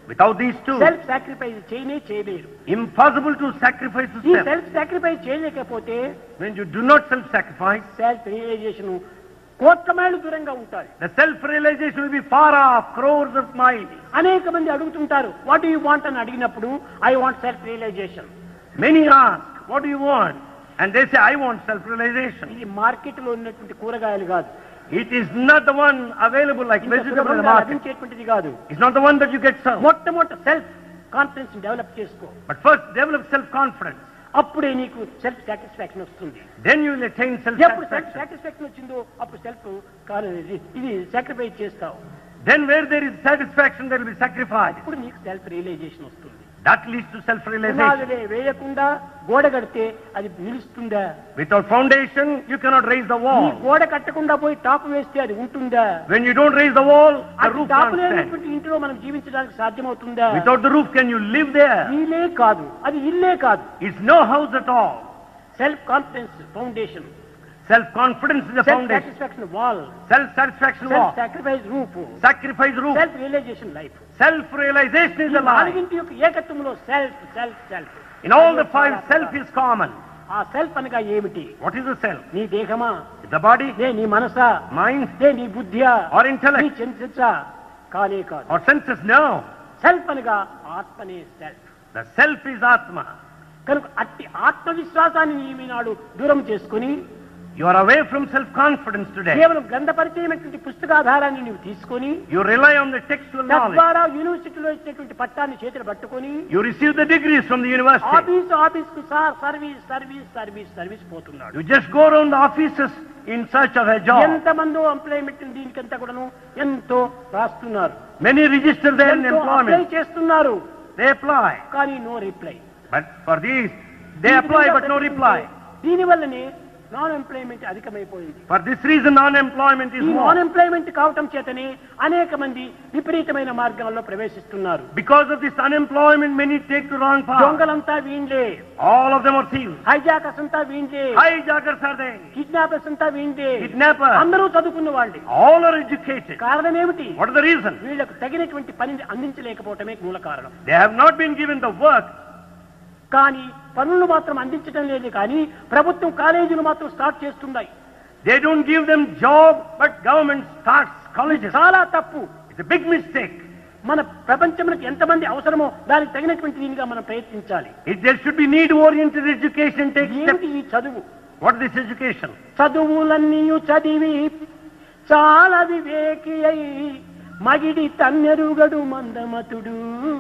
Without these two, self sacrifice చేయనే చేయలేరు impossible to sacrifice the ఈ self. సెల్ఫ్ సాక్రిఫైస్ చేయలేకపోతే When you do not self-sacrifice, self realization కోట్ల మైళ్ళు దూరంగా ఉంటారు the self-realization will be far off, crores of miles. అనేక మంది అడుగుతుంటారు వాట్ యూ వాంట్ అని అడిగినప్పుడు I want self realization Many ask, what do you want? And they say, I want self-realization. ఇది మార్కెట్ లో ఉన్నటువంటి కూరగాయలు కాదు It is not the one available like ఇంత vegetable in the సులభంగా market. లభించేటువంటిది కాదు It's not the one that you get served. మొట్టమొదటి self confidence develop చేసుకో But first, develop self-confidence. అప్పుడే నీకు సెల్ఫ్ సాటిస్ఫాక్షన్ వస్తుంది Then you will attain ఎప్పుడు self self-satisfaction. Satisfaction వచ్చిందో అప్పుడు సెల్ఫ్ ఇది సాక్రిఫైస్ చేస్తావు Then where there is satisfaction, there will be sacrifice. అప్పుడు నీకు సెల్ఫ్ రియలైజేషన్ వస్తుంది That leads to self-realization. పునాదులే వేయకుండా గోడ కడితే అది నిలుస్తుందా Without foundation, you cannot raise the ఈ wall. గోడ కట్టకుండా పోయి టాపు వేస్తే అది ఉంటుందా When you don't raise the wall, the అది roof టాపు can't stand. లేనటువంటి ఇంట్లో మనం జీవించడానికి సాధ్యమవుతుందా Without the roof, can you live there? ఇల్లే కాదు అది ఇల్లే కాదు It's no house at all. Self confidence foundation Self-confidence is the self foundation. Satisfaction wall Self-satisfaction self wall. Sacrifice roof Sacrifice roof. Self realization life Self-realization is ఈ the life. నాలుగింటి యొక్క ఏకత్వంలో self self self In all the five, self is common. ఆ self అనగా ఏమిటి What is the self? నీ దేహమా The body, నే నీ మనసా mind, నే నీ బుద్ధియా or నీ intellect, చింతించా కానే కాదు or senses? No. సెల్ఫ్ అనగా ఆత్మనే self The self is Atma. కనుక అట్టి ఆత్మవిశ్వాసాన్ని నీవు ఈనాడు దూరం చేసుకుని You are away from self-confidence today. కేవలం గ్రంథపరిచయమైనటువంటి పుస్తకాధారాన్ని నీవు తీసుకొని You rely on the textual knowledge. తద్వారా యూనివర్సిటీలో ఇచ్చినటువంటి పట్టాన్ని చేతులు పట్టుకొని You receive the degrees from the university. Office office కు sir service service service service పోతున్నాడు You just go around the offices in search of a job. ఎంతమందో employment దీనికంతా కూడాను ఎంతో రాస్తున్నారు Many register there in ఎంతో అప్లై employment. చేస్తున్నారు They apply. కానీ no reply But for these, they apply but no reply. దీని వల్లనే నాన్ ఎంప్లాయ్మెంట్ అధికమైపోయింది For this reason, unemployment is ఈ నాన్ more. ఎంప్లాయ్మెంట్ కావటం చేతనే అనేక మంది విపరీతమైన మార్గాల్లో ప్రవేశిస్తున్నారు Because of this unemployment, many take to wrong path. దొంగలంతా వీండే All of them are thieves. Hijackers అంతా వీండే Hijackers are they. కిడ్నాపర్స్ అంతా వీండే Kidnappers. అందరూ చదువుకున్న వాళ్ళే All are educated. కారణం ఏమిటి What is the reason? వీళ్ళకు తగినటువంటి పనిని అందించలేకపోవటమే మూల కారణం They have not been given the work. కానీ పనులు మాత్రం అందించడం లేదు కానీ ప్రభుత్వం కాలేజీలు మాత్రం స్టార్ట్ చేస్తున్నాయి They don't give them job, but government starts colleges. చాలా తప్పు It's a big mistake. మన ప్రపంచంలోకి ఎంతమంది అవసరమో దానికి తగినటువంటి దీనిగా మనం ప్రయత్నించాలి If there should be need-oriented education, take steps. ఏమిటి ఈ చదువు What is this education? చదువులన్నీ చదివి చాలా వివేకి అయి మగిడి తన్నెరుగడు మందమతుడు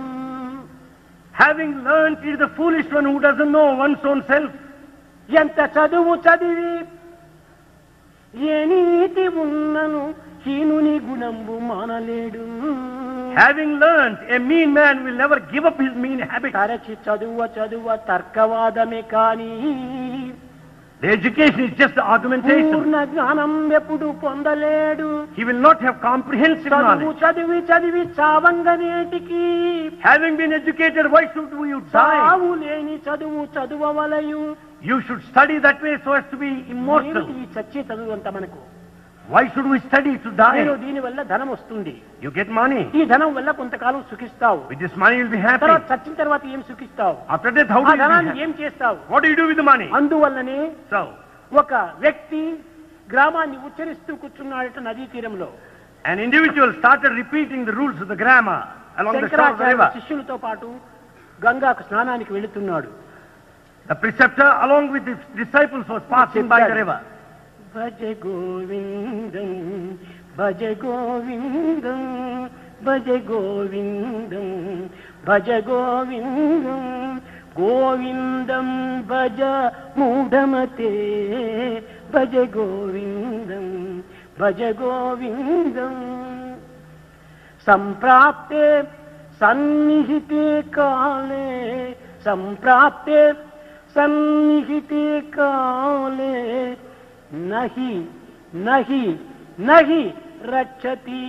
Having learned, it is the foolish one who doesn't know one's own self. ఎంత చదువు చదివి ఏ నీతి ఉన్నను హీనుని గుణంబు మానలేడు Having learned, a mean man will never give up his mean habit. తరచి చదువ చదువ తర్కవాదమే కాని The education is just the argumentation. పూర్ణ జ్ఞానం ఎప్పుడు పొందలేడు He will not have comprehensive చదువు knowledge. చదివి చదివి చావంగనేటికి Having been educated, why should you die? చావు లేని చదువు చదువవలయు You should study that way so as to be ఏమిటి immortal. ఈ చచ్చే చదువు అంతా మనకు Why should we study to నేను die? దీని వల్ల ధనం వస్తుంది You get money. ఈ ధనం వల్ల కొంతకాలం సుఖిస్తావు With this money, you'll be తర్వాత happy. చచ్చిన తర్వాత ఏం సుఖిస్తావు After death, how ఆ do you be ధనాన్ని happy? ఏం చేస్తావు What do you do with the money? అందువల్లనే So, ఒక వ్యక్తి గ్రామాన్ని ఉచ్చరిస్తూ కూర్చున్నాడట నదీ తీరంలో an individual started repeating the rules of the grammar along the shore of the Shankaracharya river. శిష్యులతో పాటు గంగాకు స్నానానికి వెళుతున్నాడు The preceptor, along with his disciples, was passing by the river. భజ గోవిందం భజ గోవిందం భజ గోవిందం భజ గోవిందం గోవిందం భజ మూఢమతే భజ గోవిందం భజ గోవిందం సంప్రాప్తే సన్నిహితే కాలే సంప్రాప్తే సన్నిహితే కాలే నహి నహి నహి రక్షతి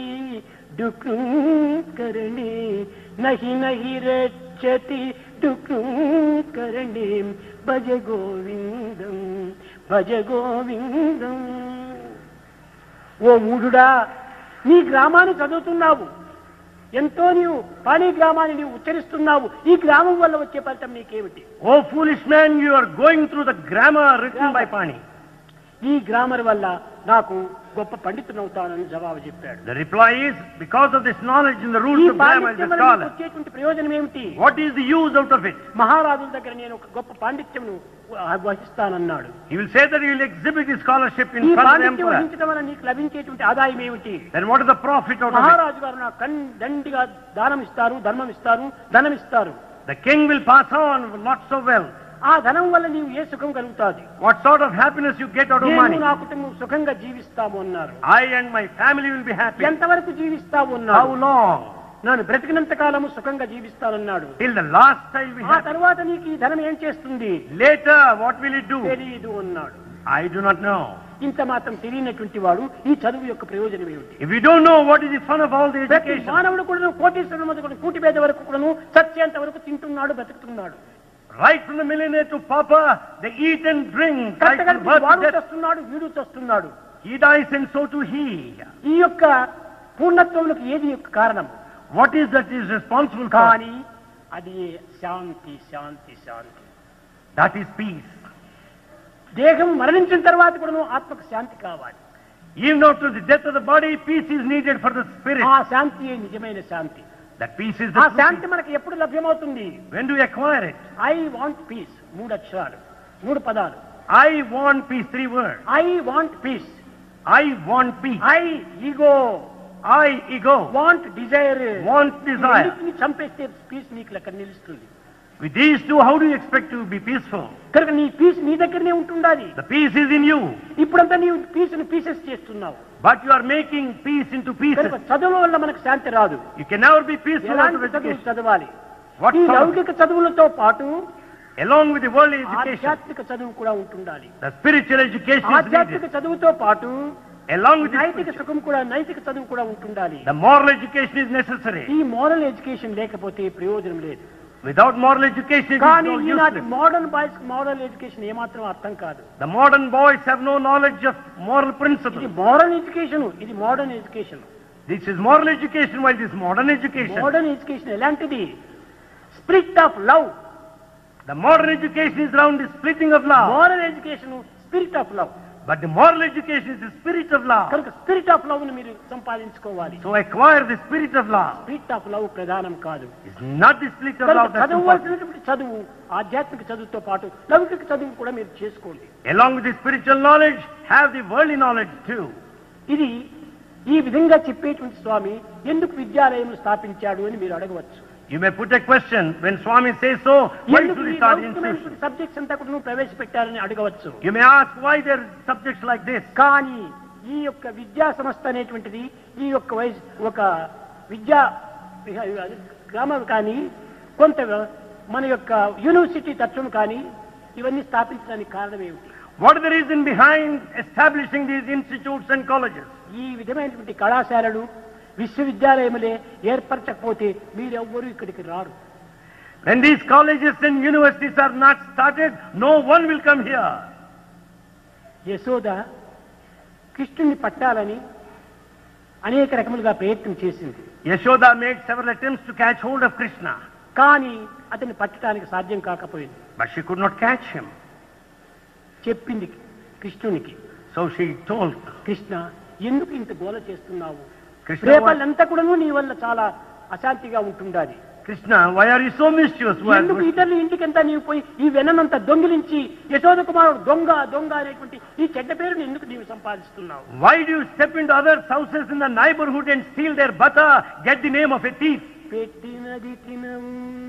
డుకరణే నహి నహి రక్షతి డుకరణే భజ గోవిందం భజ గోవిందం ఓ మూఢుడా నీ గ్రామాన్ని చదువుతున్నావు ఎంతో నీవు పాణి గ్రామాన్ని నీవు ఉచ్చరిస్తున్నావు ఈ గ్రామం వల్ల వచ్చే ఫలితం నీకేమిటి Oh foolish man, you are going through the grammar written by Pani. ఈ గ్రామర్ వల్ల నాకు గొప్ప పండితునవుతానని జవాబు చెప్పాడు The reply is, because of this knowledge in the ఈ rules of grammar, పాండిత్యం the వల్ల నీకు scholar. వచ్చేటువంటి ప్రయోజనం ఏమిటి What is the use out of it? మహారాజుల దగ్గర నేను ఒక గొప్ప పాండిత్యమును వహిస్తానన్నాడు He will say that he will exhibit his scholarship ఈ in front of the పాండిత్యం emperor. వహించడం వల్ల నీకు లభించేటువంటి ఆదాయం ఏమిటి Then what is the profit out of it? మహారాజు గారు నాకు కన్ దండిగా దానం ఇస్తారు ధర్మం ఇస్తారు ధనం ఇస్తారు The king will pass on lots of wealth. ఆ ధనం వల్ల నీవు ఏ సుఖం కలుగుతాది What sort of happiness you get out of నేను money? నా కుటుంబం సుఖంగా జీవిస్తాము అన్నారు I and my family will be happy. ఎంతవరకు జీవిస్తావు How అన్నాడు long? నన్ను బ్రతికినంత కాలము సుఖంగా జీవిస్తానన్నాడు Till the last I will be ఆ happy. తర్వాత నీకు ఈ ధనం ఏం చేస్తుంది Later, what will it do? తెలియదు అన్నాడు I do not know. ఇంత మాత్రం తెలియనటువంటి వాడు ఈ చదువు యొక్క ప్రయోజనం ఏమిటి If you don't know what is the fun of all the ప్రతి education, మానవుడు కూడా కోటీశ్వరుడు మొదలు కూటి పేద వరకు కూడాను చచ్చేంత వరకు తింటున్నాడు బతుకుతున్నాడు right from the millionaire to pauper, they eat and drink, right from కట్టగలిపి birth to వాడు death. చస్తున్నాడు వీడు చస్తున్నాడు He dies and so too he. ఈ యొక్క పూర్ణత్వములకు ఏది యొక్క కారణం What is that is responsible for? కానీ అది శాంతి శాంతి శాంతి That is peace. దేహం మరణించిన తర్వాత కూడా ఆత్మకు శాంతి కావాలి Even after the death of the body, peace is needed for the spirit. ఆ శాంతియే నిజమైన శాంతి That peace is ఆ the true శాంతి peace. మనకి ఎప్పుడు లభ్యమవుతుంది When do we acquire it? I want peace మూడు అక్షరాలు మూడు పదాలు I want peace, three words. I want peace I want peace. I ego I, ego, want desire want desire. చంపేస్తే peace నీకు అక్కడ నిలుస్తుంది With these two, how do you expect to be peaceful? కనుక నీ పీస్ నీ దగ్గరనే ఉంటుండాలి The peace is in you, ఇప్పుడంతా నీవు పీస్ని పీసెస్ చేస్తున్నావు but you are making peace into pieces. కనుక చదువు వల్ల మనకు శాంతి రాదు You can never be peaceful out ఎలాంటి of చదువు education. చదవాలి What ఈ sort of, లౌకిక చదువులతో పాటు along with the worldly education, ఆధ్యాత్మిక చదువు కూడా ఉంటుండాలి the spiritual education is ఆధ్యాత్మిక needed. చదువుతో పాటు Along with నైతిక the, సుఖం కూడా నైతిక చదువు కూడా ఉంటుండాలి the moral education is necessary. ఈ మోరల్ ఎడ్యుకేషన్ లేకపోతే ప్రయోజనం లేదు Without moral education, it is కానీ no ఈనాటి useless. Modern boys moral education ఏమాత్రం అర్థం కాదు The modern boys have no knowledge of moral ఇది principles. మోడర్న్ ఎడ్యుకేషన్ ఇది modern education This is moral education, while this modern education, modern education ఎలాంటిది spirit of love the modern education is around the splitting of love. Moral education spirit of love But the moral education is the spirit of love. కనుక spirit of love ను మీరు సంపాదించుకోవాలి So acquire the spirit of love. Spirit of love ప్రధానం కాదు It's not the spirit of కనుక love that's important. చదవవలసినటువంటి చదువు ఆధ్యాత్మిక చదువుతో పాటు లౌకిక చదువు కూడా మీరు చేసుకోండి Along with the spiritual knowledge, have the worldly knowledge too. ఇది ఈ విధంగా చెప్పేటువంటి స్వామి ఎందుకు విద్యాలయం స్థాపించాడు అని మీరు అడగవచ్చు You may put a question when Swami says so, why ఎందుకు should ఈ he start లౌకికమైనటువంటి institution? సబ్జెక్ట్స్ అంతా కూడా ప్రవేశపెట్టారని అడగవచ్చు You may ask why there are subjects like this. కానీ ఈ యొక్క విద్యా సంస్థ అనేటువంటిది ఈ యొక్క వయసు ఒక విద్యా గ్రామం కానీ కొంత మన యొక్క యూనివర్సిటీ తత్వం కానీ ఇవన్నీ స్థాపించడానికి కారణం ఏమిటి What is the reason behind establishing these institutes and colleges? ఈ విధమైనటువంటి కళాశాలలు విశ్వవిద్యాలయములే ఏర్పరచకపోతే మీరెవ్వరూ ఇక్కడికి రారు When these colleges and universities are not started, no one will come here. Yashoda కృష్ణుని పట్టాలని అనేక రకములుగా ప్రయత్నం చేసింది Yashoda made several attempts to catch hold of Krishna, కానీ అతన్ని పట్టడానికి సాధ్యం కాకపోయింది but she could not catch him. చెప్పింది కృష్ణునికి So she told కృష్ణ ఎందుకు ఇంత గోల చేస్తున్నావు Krishna, why, రేపల్లంతా కూడాను నీ వల్ల చాలా అశాంతిగా ఉంటుండాలి Krishna, why are you so mischievous? Why- ఎందుకు ఇతరుల ఇంటికంతా నీవు పోయి ఈ వెన్ననంతా దొంగిలించి యశోద కుమారుడు దొంగ దొంగ అనేటువంటి ఈ చెడ్డ పేరుని ఎందుకు నీవు సంపాదిస్తున్నావు Why do you step into others' houses in the neighborhood and steal their butter, get the name of a thief? పెట్టినది తినవు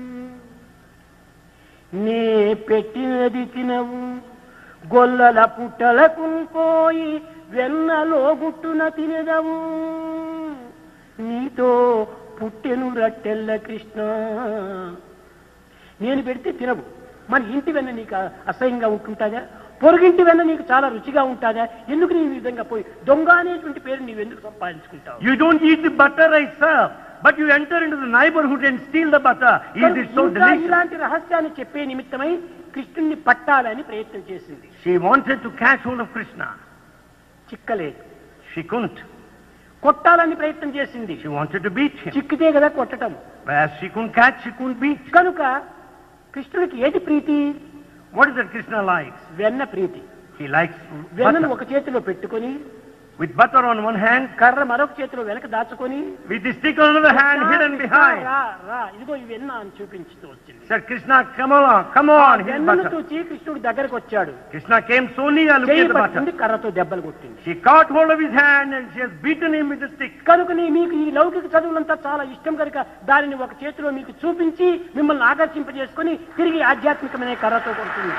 నే పెట్టినది తినవు గొల్లల పుట్టలకు పోయి వెన్నలో గుట్టున తినదవు నీతో పుట్టెను రట్టెల్ల కృష్ణ నేను పెడితే తినవు మన ఇంటి వెన్న నీకు అసహ్యంగా ఉంటుంటాదా పొరుగింటి వెన్న నీకు చాలా రుచిగా ఉంటుందా ఎందుకు నీ ఈ విధంగా పోయి దొంగ అనేటువంటి పేరు నీవు ఎందుకు సంపాదించుకుంటావు You don't eat the butter I serve, but you enter into the neighborhood and steal the butter. Is it so ఇంకా delicious? ఇలాంటి రహస్యాన్ని చెప్పే నిమిత్తమై కృష్ణుణ్ణి పట్టాలని ప్రయత్నం చేసింది She wanted to catch hold of Krishna. చిక్కలేదు She couldn't. కొట్టాలని ప్రయత్నం చేసింది She wanted to beat him. చిక్కితే కదా కొట్టటం But as she couldn't catch, she couldn't beat. కనుక కృష్ణుడికి ఏది ప్రీతి What is that Krishna likes? వెన్న ప్రీతి He likes వెన్నను butter. ఒక చేతిలో పెట్టుకొని With butter on one hand, కర్ర మరొక చేతిలో వెనక దాచుకొని with the stick on another hand hidden "Krishna, behind. రా రా ఇదిగో ఈ వెన్న అని చూపించుతూ వచ్చింది Said, Krishna, come along, come ఆ on, here's వెన్నను butter. చూచి కృష్ణుడు దగ్గరకు వచ్చాడు Krishna came so near looking చేయి at the పట్టుకుంది butter. కర్రతో దెబ్బలు కొట్టింది She caught hold of his hand and she has beaten him with the stick. కనుకని మీకు ఈ లౌకిక చదువులంతా చాలా ఇష్టం కనుక దానిని ఒక చేతిలో మీకు చూపించి మిమ్మల్ని ఆకర్షింపజేసుకొని తిరిగి ఆధ్యాత్మికమైన కర్రతో కొడుతుంది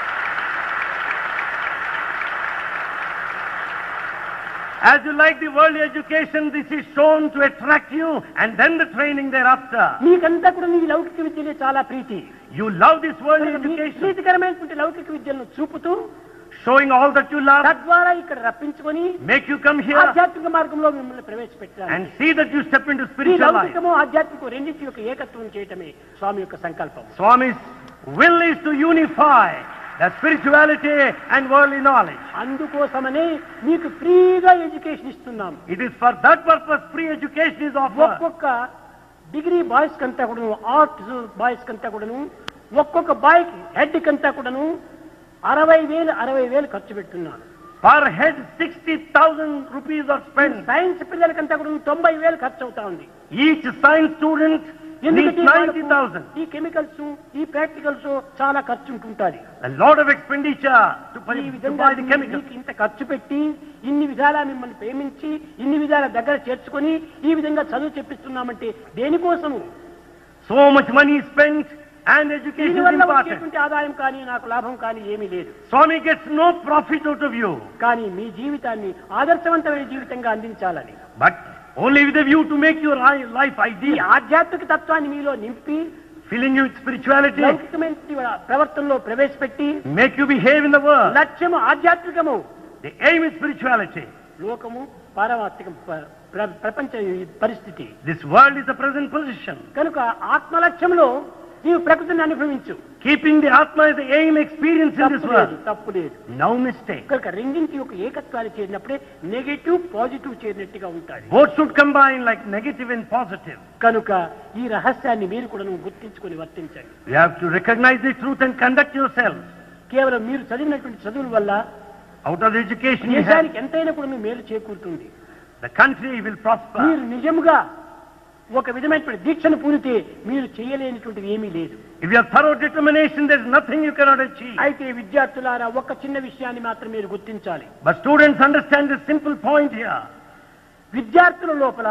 As you like the worldly education, this is shown to attract you and then the training thereafter. మీకంతా కూడా ఈ లౌకిక విద్యలే చాలా ప్రీతి You love this worldly కనుక మీ education, ప్రీతికరమైనటువంటి లౌకిక విద్యలను చూపుతూ showing all that you love, తద్వారా ఇక్కడ రప్పించుకొని make you come here ఆధ్యాత్మిక మార్గంలో మిమ్మల్ని ప్రవేశపెట్టాలి and see that you step into ఈ spiritual life. లౌకికము ఆధ్యాత్మిక రెండింటి యొక్క ఏకత్వం చేయటమే స్వామి యొక్క సంకల్పం Swami's will is to unify the spirituality and worldly knowledge. అందుకోసమనే మీకు ఫ్రీగా ఎడ్యుకేషన్ ఇస్తున్నాం It is for that purpose free education is offered. ఒక్కొక్క డిగ్రీ బాయ్స్ కంతా కూడాను ఆర్ట్స్ బాయ్స్ కంతా కూడాను ఒక్కొక్క బాయ్కి హెడ్ కంతా కూడాను అరవై వేలు అరవై వేలు ఖర్చు పెట్టున్నాను Per head, 60,000 rupees are spent. Science పిల్లలకంతా కూడా తొంభై వేలు ఖర్చు అవుతా ఉంది Each science student needs ఎందుకంటే వాళ్ళకు 90,000. ఈ కెమికల్స్ ఈ ప్రాక్టికల్స్ చాలా ఖర్చు ఉంటుంటాది A lot of expenditure to buy, ఈ to విధంగా buy the chemicals. మీకు ఇంత ఖర్చు పెట్టి ఇన్ని విధాలా మిమ్మల్ని ప్రేమించి ఇన్ని విధాల దగ్గర చేర్చుకొని ఈ విధంగా చదువు చెప్పిస్తున్నామంటే దేనికోసము So much money is spent and education is దీనివల్ల imparted. వచ్చేటువంటి ఆదాయం కానీ నాకు లాభం కానీ ఏమీ లేదు Swami gets no profit out of you, కానీ మీ జీవితాన్ని ఆదర్శవంతమైన జీవితంగా అందించాలని but only with a view to make your li- life ఈ ideal, ఆధ్యాత్మిక తత్వాన్ని మీలో నింపి filling you with spirituality, లౌకికమైన ప్రవర్తనలో ప్రవేశపెట్టి make you behave in the world. లక్ష్యము ఆధ్యాత్మికము The aim is spirituality. లోకము పారమార్థికం ప- ప్ర- ప్రపంచ ఈ పరిస్థితి This world is the present position. కనుక ఆత్మలక్ష్యంలో నీవు ప్రకృతిని అనుభవించు Keeping the Atma as the aim experience in this తప్పు లేదు world. తప్పు లేదు No mistake. కనుక రెండింటి యొక్క ఏకత్వాలు చేరినప్పుడే నెగటివ్ పాజిటివ్ చేరినట్టుగా ఉంటాయి Both should combine like negative and positive. కనుక ఈ రహస్యాన్ని మీరు కూడా నువ్వు గుర్తించుకొని వర్తించండి You have to recognize the truth and conduct yourselves. కేవలం మీరు చదివినటువంటి చదువుల వల్ల Out of the education you have, దేశానికి ఎంతైనా కూడా మీ మేలు చేకూరుతుంది the country will prosper. మీరు నిజముగా ఒక విధమైనటువంటి దీక్షను పూరితే మీరు చేయలేనిటువంటిది ఏమీ లేదు If you have thorough determination, there's nothing you cannot achieve. అయితే విద్యార్థులారా ఒక చిన్న విషయాన్ని మాత్రం మీరు గుర్తించాలి But students understand this simple point here. విద్యార్థుల లోపల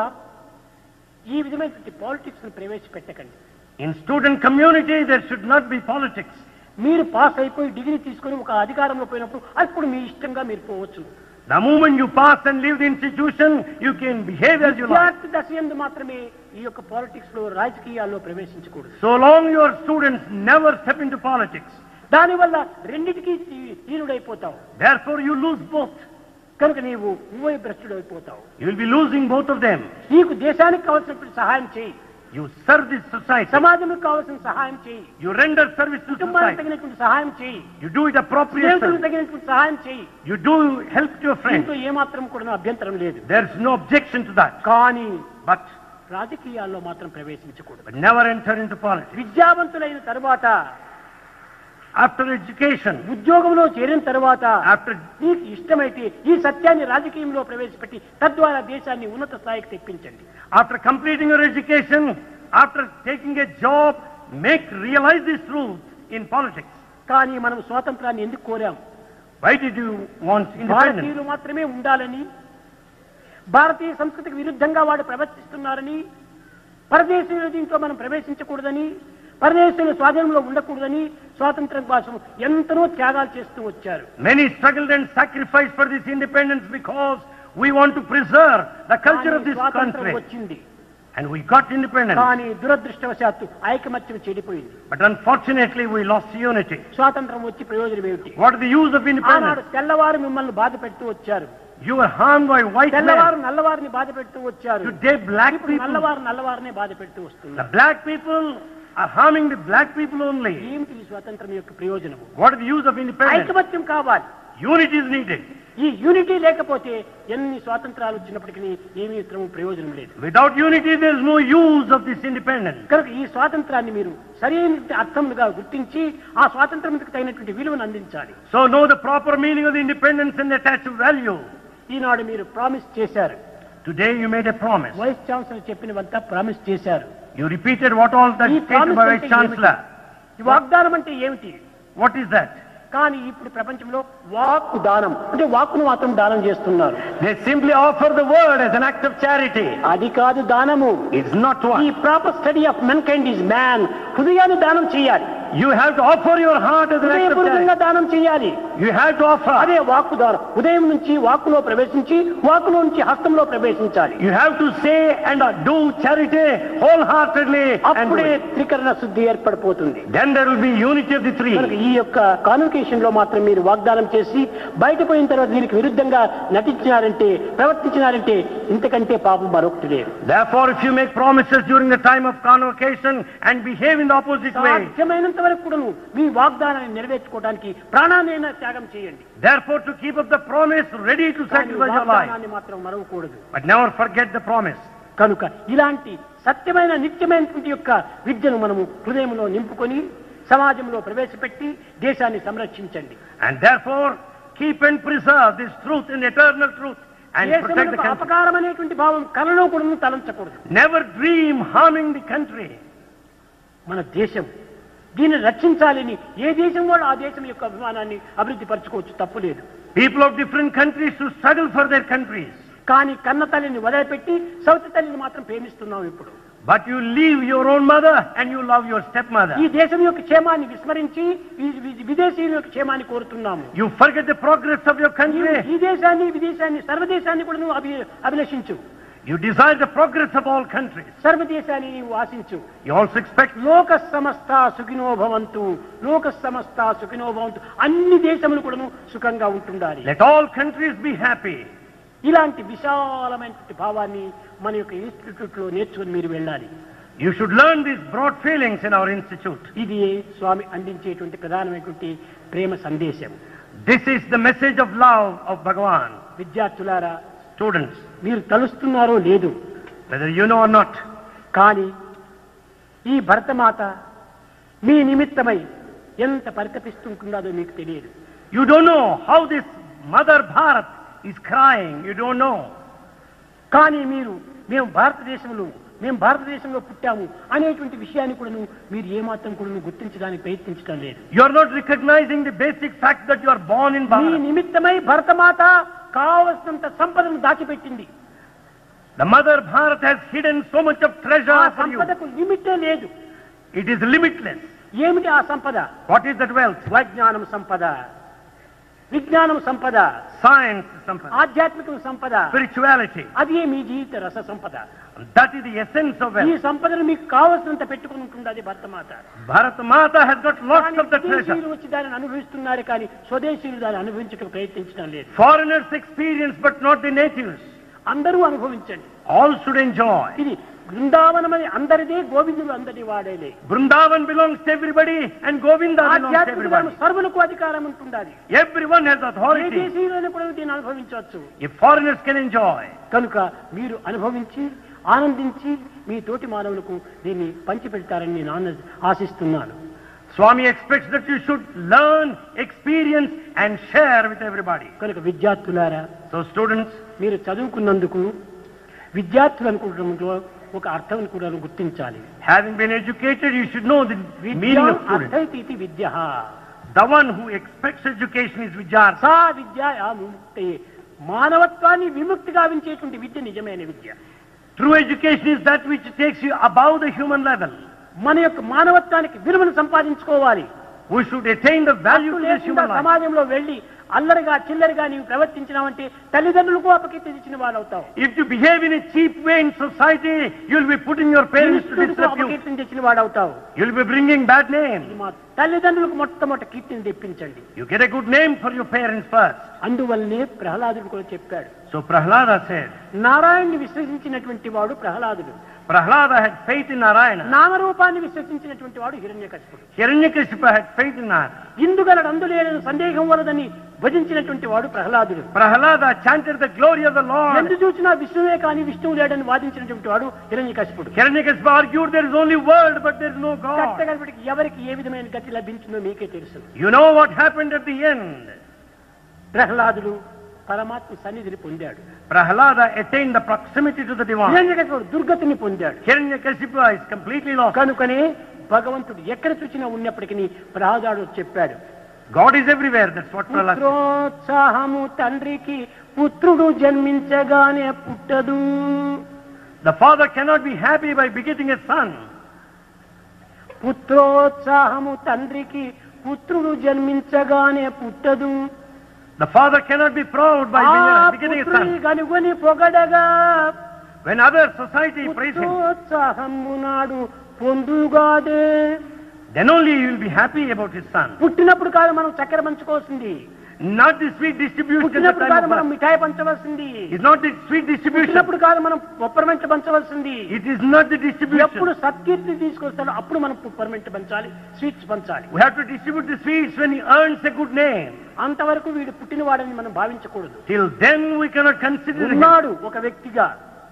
ఈ విధమైనటువంటి పాలిటిక్స్ ను ప్రవేశపెట్టకండి In student community, there should not be politics. మీరు పాస్ అయిపోయి డిగ్రీ తీసుకొని ఒక అధికారంలో పోయినప్పుడు అప్పుడు మీ ఇష్టంగా మీరు పోవచ్చు The moment you pass and leave the institution, you can behave as you like. విద్యార్థి దశ ఎందు మాత్రమే ఈ యొక్క పాలిటిక్స్ లో రాజకీయాల్లో ప్రవేశించకూడదు So long your students never step into politics. దానివల్ల రెండిటికి హీనుడైపోతావు Therefore, you lose both. కనుక నీవు ఉభయ భ్రష్టుడైపోతావు You will be losing both of them. నీకు దేశానికి కావాల్సినటువంటి సహాయం చేయి You serve this society. సమాజంకి కావాల్సిన సహాయం చేయి You render service to కుటుంబానికి society. తగినటువంటి సహాయం చేయి You do it appropriately. స్నేహితులకు తగినటువంటి సహాయం చేయి You do help to your దీంతో friends. ఏమాత్రం కూడా అభ్యంతరం లేదు There's no objection to that. కానీ But, రాజకీయాల్లో మాత్రం ప్రవేశించకూడదు but never enter into politics. విద్యావంతులైన తరువాత After education, ఉద్యోగంలో చేరిన తరువాత after నీకు ఇష్టమైతే ఈ సత్యాన్ని రాజకీయంలో ప్రవేశపెట్టి తద్వారా దేశాన్ని ఉన్నత స్థాయికి తెప్పించండి after completing your education, after taking a job, make realize this truth in politics. కానీ మనం స్వాతంత్రాన్ని ఎందుకు కోరాం Why did you want independence? భారతీయులు మాత్రమే ఉండాలని భారతీయ సంస్కృతికి విరుద్ధంగా వాడు ప్రవర్తిస్తున్నారని పరదేశీయుల దీంట్లో మనం ప్రవేశించకూడదని పరదేశీయుల స్వాధీనంలో ఉండకూడదని స్వాతంత్రం కోసం ఎంతనో త్యాగాలు చేస్తూ వచ్చారు Many struggled and sacrificed for this independence because we want to preserve the culture of కానీ this స్వాతంత్రం country. వచ్చింది And we got independence. కానీ దురదృష్టవశాత్తు ఐకమత్యం చెడిపోయింది But unfortunately, we lost unity. స్వాతంత్రం వచ్చి ప్రయోజనం ఏమిటి What is the use of ఆనాడు independence? తెల్లవారు మిమ్మల్ని బాధ పెడుతూ వచ్చారు You were harmed by white తెల్లవారు men. నల్లవారిని బాధ పెడుతూ వచ్చారు Today, black ఇప్పుడు people, నల్లవారు నల్లవారినే బాధ పెడుతూ the వస్తున్నారు black people are harming the black people only. ఏమిటి ఈ స్వాతంత్రం యొక్క ప్రయోజనము What is the use of independence? ఐకమత్యం కావాలి Unity is needed. ఈ యూనిటీ లేకపోతే ఎన్ని స్వాతంత్రాలు వచ్చినప్పటికీ ఏమీ ఇతరము ప్రయోజనం లేదు Without unity, there is no use of this independence. కనుక ఈ స్వాతంత్రాన్ని మీరు సరైన అర్థముగా గుర్తించి ఆ స్వాతంత్రంకి తగినటువంటి విలువను అందించాలి So know the proper meaning of the independence and attach value. ఈనాడు మీరు ప్రామిస్ చేశారు Today you made a promise. Vice chancellor చెప్పినవంతా ప్రామిస్ చేశారు You repeated what all that ఈ stated ప్రామిస్ by అంటే Vice Chancellor. ఏమిటి? ఈ వాగ్దానం అంటే ఏమిటి What is that? కానీ ఇప్పుడు ప్రపంచంలో వాక్కు దానం అంటే వాక్కును మాత్రం దానం చేస్తున్నారు They simply offer the word as an act of charity. అది కాదు దానము It's not ఈ one. Proper study of mankind is man హృదయాన్ని దానం చేయాలి You have to offer your heart as an act of హృదయపూర్వకంగా charity. దానం చేయాలి You have to offer. అదే వాక్కు దానం ఉదయం నుంచి వాక్కులో ప్రవేశించి వాక్కులో నుంచి హస్తంలో ప్రవేశించాలి You have to say and do charity wholeheartedly. And do అప్పుడే it. త్రికరణ శుద్ధి ఏర్పడిపోతుంది then there will be unity of the three. కనుక ఈ యొక్క కాన్వకేషన్ లో మాత్రం మీరు వాగ్దానం చేసి బయట పోయిన తర్వాత దీనికి విరుద్ధంగా నటించినారంటే ప్రవర్తించినారంటే ఇంతకంటే పాపం మరొకటి లేదు Therefore, if you make promises during the time of convocation and behave in the opposite way, సాధ్యమైనంత వరకు కూడా మీ వాగ్దానాన్ని నెరవేర్చుకోవడానికి ప్రాణాన్నైనా త్యాగం చేయండి therefore to keep up the promise, ready to కానీ sacrifice your life. వాగ్దానాన్ని మాత్రం మరవకూడదు But never forget the promise. కనుక ఇలాంటి సత్యమైన నిత్యమైనటువంటి యొక్క విద్యను మనము హృదయంలో నింపుకొని సమాజంలో ప్రవేశపెట్టి దేశాన్ని సంరక్షించండి And therefore, keep and preserve this truth and eternal truth and protect the దేశములకు country. అపకారం అనేటువంటి భావం కలలో కూడా తలంచకూడదు Never dream harming the country. మన దేశం దీన్ని రక్షించాలని ఏ దేశం వాళ్ళు ఆ దేశం యొక్క అభిమానాన్ని అభివృద్ధి పరచుకోవచ్చు తప్పు లేదు People of different countries should struggle for their countries. కానీ కన్న తల్లిని వదిలిపెట్టి సౌతి తల్లిని మాత్రం ప్రేమిస్తున్నాం ఇప్పుడు But you leave your own mother and you love your stepmother. ఈ దేశం యొక్క క్షేమాన్ని విస్మరించి ఈ వి- విదేశీయుల యొక్క క్షేమాన్ని కోరుతున్నాము You forget the progress of your ఈ- country. ఈ దేశాన్ని విదేశాన్ని సర్వదేశాన్ని కూడా నువ్వు అభి అభిలషించు You desire the progress of all countries. సర్వదేశాన్ని నీవు ఆశించు You also expect లోక సమస్త సుఖినో భవంతు లోక సమస్త సుఖినో భవంతు అన్ని దేశములు కూడాను సుఖంగా ఉంటుండాలి let all countries be happy. ఇలాంటి విశాలమైనటువంటి భావాన్ని మన యొక్క ఇన్స్టిట్యూట్ లో నేర్చుకుని మీరు వెళ్ళాలి You should learn these broad feelings in our institute. ఇది స్వామి అందించేటువంటి ప్రధానమైనటువంటి ప్రేమ సందేశం This is the message of love of Bhagavan. విద్యార్థులారా Students, మీరు తలుస్తున్నారో లేదు whether you know or not, కానీ ఈ భరతమాత మీ నిమిత్తమై ఎంత పరితపిస్తుంటున్నదో మీకు తెలియదు you don't know how this Mother Bharat is crying. You don't know. కానీ మీరు మేము భారతదేశంలో మేము భారతదేశంలో పుట్టాము అనేటువంటి విషయాన్ని కూడా మీరు ఏమాత్రం కూడా గుర్తించడానికి ప్రయత్నించడం లేదు You are not recognizing the basic fact that you are born in me Bharat. నిమిత్తమై భరతమాత కావలసినంత సంపదను దాచిపెట్టింది The Mother Bharat has hidden so much of ఆ treasure for you. సంపదకు లిమిటే లేదు It is limitless. ఏమిటి ఆ సంపద What is that wealth? వైజ్ఞానం సంపద విజ్ఞానం సంపద Science, sampada. ఆధ్యాత్మికం సంపద spirituality. అదే మీ జీవిత రస సంపద That is the essence of ఈ wealth. సంపదను మీకు కావలసినంత పెట్టుకుని ఉంటుంది అది భర్తమాత Bharat Mata has got lots కానీ of the treasure. విదేశీయులు వచ్చి దానిని అనుభవిస్తున్నారు కానీ స్వదేశీయులు దాన్ని అనుభవించడం ప్రయత్నించడం లేదు Foreigners experience, but not the natives. అందరూ అనుభవించండి All should enjoy. ఇది బృందావనం అని అందరిదే గోవిందుడు అందరి వాడేలే Vrindavan belongs to everybody and Govinda belongs to ఆధ్యాత్మిక everybody. సర్వులకు అధికారం ఉంటుండాలి Everyone has ఏ authority. దేశీయులైనా కూడా దీన్ని అనుభవించవచ్చు If foreigners can enjoy, కనుక మీరు అనుభవించి ఆనందించి మీ తోటి మానవులకు దీన్ని పంచిపెడతారని నేను ఆన- ఆశిస్తున్నాను Swami expects that you should learn, experience and share with everybody. కనుక విద్యార్థులారా So students, మీరు చదువుకున్నందుకు విద్యార్థులు అనుకుంటున్న ఒక అర్థం కూడా గుర్తించాలి having been educated, you should know the Vidya meaning of student. అర్థైతి Vidya The one who expects education is Vidyartha. సా విద్య ఆ విముక్తి మానవత్వాన్ని విముక్తి గావించేటువంటి విద్య నిజమైన విద్య True education is that which takes you above the human level. మన యొక్క మానవత్వానికి విలువను సంపాదించుకోవాలి We should attain the value హక్కు to this లేకుండా human life. సమాజంలో వెళ్ళి అల్లరిగా చిల్లరిగా నీవు ప్రవర్తించినావంటే తల్లిదండ్రులకు అపకీర్తి తెచ్చిన వాడు అవుతావు If you behave in a cheap way in society, you'll be putting your parents to ఇన్స్టిట్యూట్కు disrepute. అపకీర్తిని తెచ్చిన వాడు అవుతావు You'll be bringing bad name. ఇది మా తల్లిదండ్రులకు మొట్టమొదటి కీర్తిని తెప్పించండి You get a good name for your parents first. అందువల్లనే ప్రహ్లాదుడు కూడా చెప్పాడు So Prahlada said, నారాయణ్ణి విశ్వసించినటువంటి వాడు ప్రహ్లాదుడు Prahlada had faith in Narayana. నామరూపాన్ని విశ్వసించినటువంటి వాడు హిరణ్యకశిపుడు Hiranyakashipa had faith in Narayana. ఇందుగలడు అందులేడని సందేహం వలదని భజించినటువంటి వాడు ప్రహ్లాదుడు Prahalada chanted the glory of the Lord. ఎందు చూసినా విష్ణువే కానీ విష్ణువు లేడని వాదించినటువంటి వాడు హిరణ్యకశిపుడు Hiranyakashipu argued there is only word, but there is no God. కట్టగలిపటికి ఎవరికి ఏ విధమైన గతి లభించిందో మీకే తెలుసు You know what happened at the end. ప్రహ్లాదుడు పరమాత్మ సన్నిధిని పొందాడు Prahalada attained the proximity to the divine. హిరణ్యకశిపుడు దుర్గతిని పొందాడు Hiranyakashipu is completely lost. కనుకనే భగవంతుడు ఎక్కడ చూసినా ఉన్నప్పటికీ ప్రహ్లాదుడు చెప్పాడు God is everywhere. That's what Prahalada said. పుత్రోత్సాహము తండ్రికి పుత్రుడు జన్మించగానే పుట్టదు The father cannot be happy by begetting a son. పుత్రోత్సాహము తండ్రికి పుత్రుడు జన్మించగానే పుట్టదు The father cannot be proud by ఆ begetting a పుత్రుని son. కనుగొని పొగడగా When other society praise him, పుత్రోత్సాహము నాడు పొందుగాదే then only he will be happy about his son. పుట్టినప్పుడు కాదు మనం చక్కెర పంచుకోవాల్సింది Not the sweet distribution at the పుట్టినప్పుడు time కాదు of మనం birth. Mithai పంచవలసింది It's not the sweet distribution. పుట్టినప్పుడు కాదు మనం పొప్పరమెంట్ పంచవలసింది It is not the ఎప్పుడు distribution. సత్కీర్తి తీసుకొస్తాడో అప్పుడు మనం పొప్పరమెంట్ పంచాలి స్వీట్స్ పంచాలి We have to distribute the sweets when he earns a good name. అంతవరకు వీడు పుట్టినవాడని మనం భావించకూడదు Till then we cannot consider him. ఉన్నాడు ఒక వ్యక్తిగా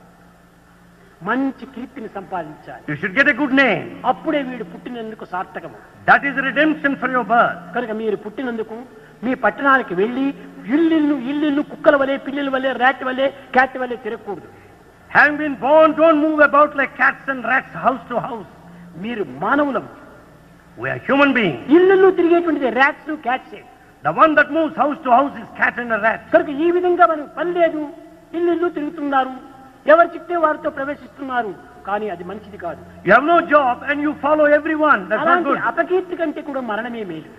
మంచి కీర్తిని సంపాదించాలి You should get a good name. అప్పుడే వీడు పుట్టినందుకు సార్థకము That is redemption for your birth. కనుక మీరు పుట్టినందుకు మీ పట్టణానికి వెళ్ళి ఇల్లిల్లు ఇల్లిల్లు కుక్కల వలె పిల్లిల వలె ర్యాట్ వలె క్యాట్ వలె తిరగకూడదు Having been born, don't move about like cats and rats house to house. మీరు మానవులం We are human beings. ఇల్లు తిరిగేటువంటిది ర్యాట్స్ క్యాట్సే The one that moves house to house is cat and a rat. కనుక ఈ విధంగా మనం పని లేదు ఇల్లు తిరుగుతున్నారు ఎవరు చెప్తే వారితో ప్రవేశిస్తున్నారు కానీ అది మంచిది కాదు You have no job and you follow everyone. That's not అలాంటి good. అపకీర్తి కంటే కూడా మరణమే మేలు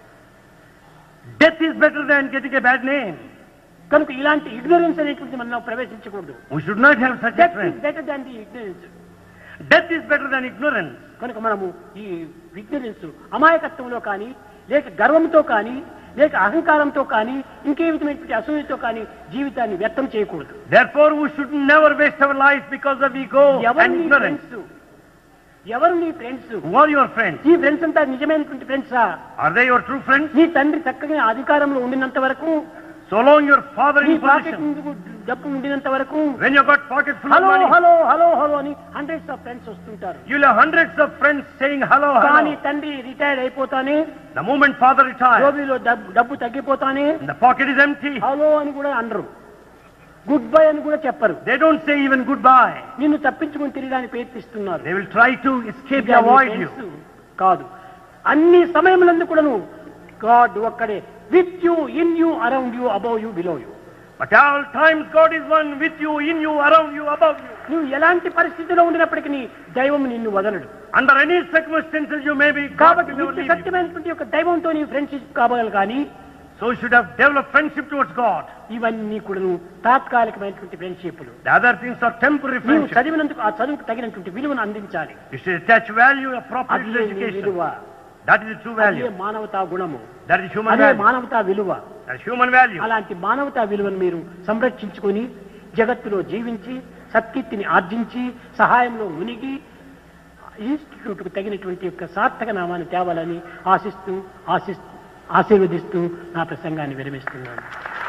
Death is better than getting a bad name. కనుక ఇలాంటి ఇగ్నరెన్స్ అనేటువంటిది మనం ప్రవేశించకూడదు We should not have such a death friend. Better than the ignorance Death is better than ignorance. కనుక మనము ఈ ఇగ్నరెన్స్ అమాయకత్వంలో కానీ లేక గర్వంతో కానీ లేక అహంకారంతో కానీ ఇంకే విధమైనటువంటి అసూయతో కానీ జీవితాన్ని వ్యర్థం చేయకూడదు Therefore, we should never waste our life because of ego ఎవరు and నీ ignorance. ఫ్రెండ్స్ ఎవరు నీ friends Who are your friends? ఈ ఫ్రెండ్స్ అంతా నిజమైనటువంటి ఫ్రెండ్సా Are they your true friends? నీ తండ్రి చక్కగా అధికారంలో ఉండినంత వరకు So long your father నీ in పాకెట్ position. డబ్బు ఉండినంత వరకు When you got pocket full of hello money, hello hello hello అని హండ్రెడ్స్ ఆఫ్ ఫ్రెండ్స్ వస్తుంటారు you'll have hundreds of friends saying hello, కానీ hello. తండ్రి రిటైర్డ్ అయిపోతానే The moment father retires, జోబీలో డబ్బు డబ్బు తగ్గిపోతానే and the pocket is empty, hello అని కూడా అనరు గుడ్ బై అని కూడా చెప్పరు they don't say even goodbye. నిన్ను తప్పించుకుని తిరగడానికి ప్రయత్నిస్తున్నారు They will try to escape, ఇది to avoid నీ you. friends కాదు అన్ని సమయములందు కూడాను గాడ్ ఒక్కడే with you in you around you above you below you But all times God is one with you, in you, around you, above you. నువ్వు ఎలాంటి పరిస్థితిలో ఉండినప్పటికీ దైవం నిన్ను వదలడు Under any circumstances you may be, God కాబట్టి will never నిత్య leave you. సత్యమైనటువంటి యొక్క దైవంతో నీ ఫ్రెండ్షిప్ కావాలి కానీ So you should have developed friendship towards God. ఇవన్నీ కూడా తాత్కాలికమైనటువంటి ఫ్రెండ్షిప్లు The other things are temporary నీవు friendship. చదివినందుకు ఆ చదువుకు తగినటువంటి విలువను అందించాలి You should attach value appropriate అది to నీ education. విలువ That is the true అదే value. మానవతా గుణము That is human అదే value. మానవతా విలువ That is human value. అలాంటి మానవతా విలువను మీరు సంరక్షించుకొని జగత్తులో జీవించి సత్కీర్తిని ఆర్జించి సహాయంలో మునిగి ఇన్స్టిట్యూట్కు తగినటువంటి యొక్క సార్థక నామాన్ని తేవాలని ఆశిస్తూ ఆశిస్తూ ఆశీర్వదిస్తూ నా ప్రసంగాన్ని విరమిస్తున్నాను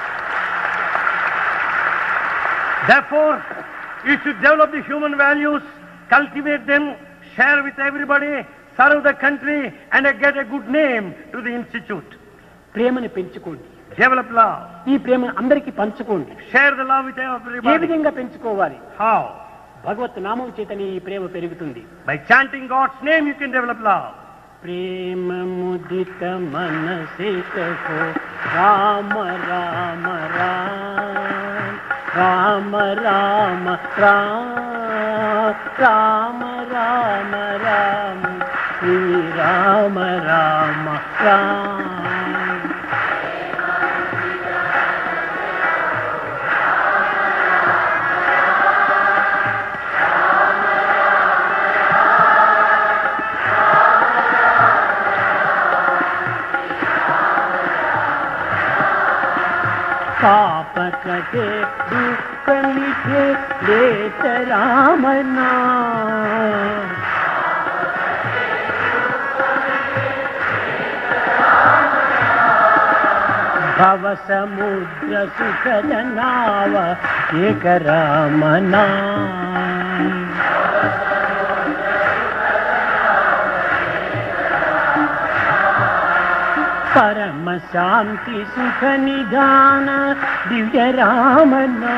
Therefore, you should develop the human values, cultivate them, share with everybody, serve the country, and uh, get a good name to the institute. ప్రేమని పెంచుకోండి Develop love. ఈ ప్రేమను అందరికీ పంచుకోండి Share the love with A everybody. విధంగా పెంచుకోవాలి How? భగవత్ నామం చేతని ఈ ప్రేమ పెరుగుతుంది By chanting God's name, you can develop love. ప్రేమ ముదిత మనసే కహో రామ రామ రామ రామ రామ రామ రామ రామ రామ శ్రీ రామ రామ రామ पाप कटे दुख मिटे लेत राम नाम భవ సముద్ర సుఖద నావ ఏక రామనా పరమ శాంతి సుఖ నిధాన దివ్య రామనా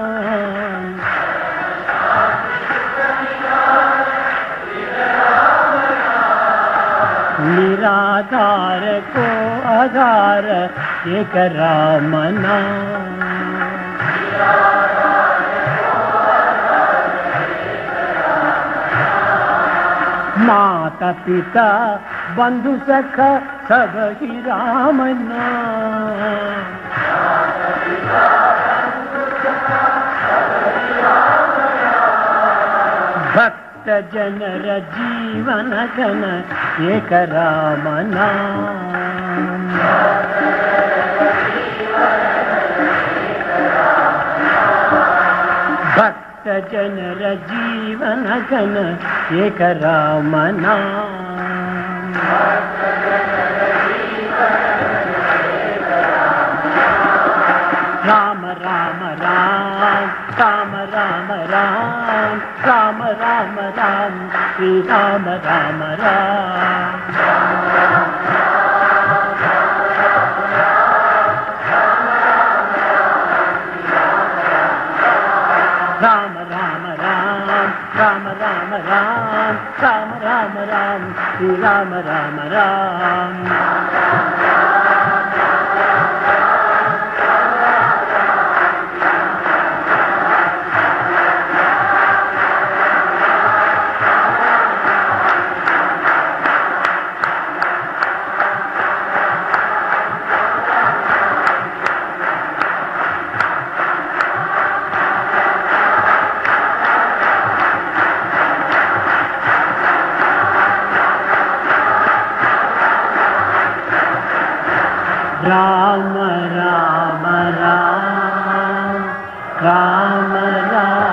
निराधार को आधार एक रामना माता पिता बंधु सखा सब ही रामना ಭಕ್ತ ಜನರ ಜೀವನ ಘನ ಏಕ ರಾಮನ ಭಕ್ತ ಜನರ ಜೀವನ ಘನ ಏಕ ರಾಮನ రామ రామ రామ రామ రామ రామ రామ రామ రామ శ్రీ రామ రామ రామ రామ రామ రామ రామ రామ రామ రామ రామ రామ శ్రీ రామ రామ రామ రామ రామ రామ రామ రామ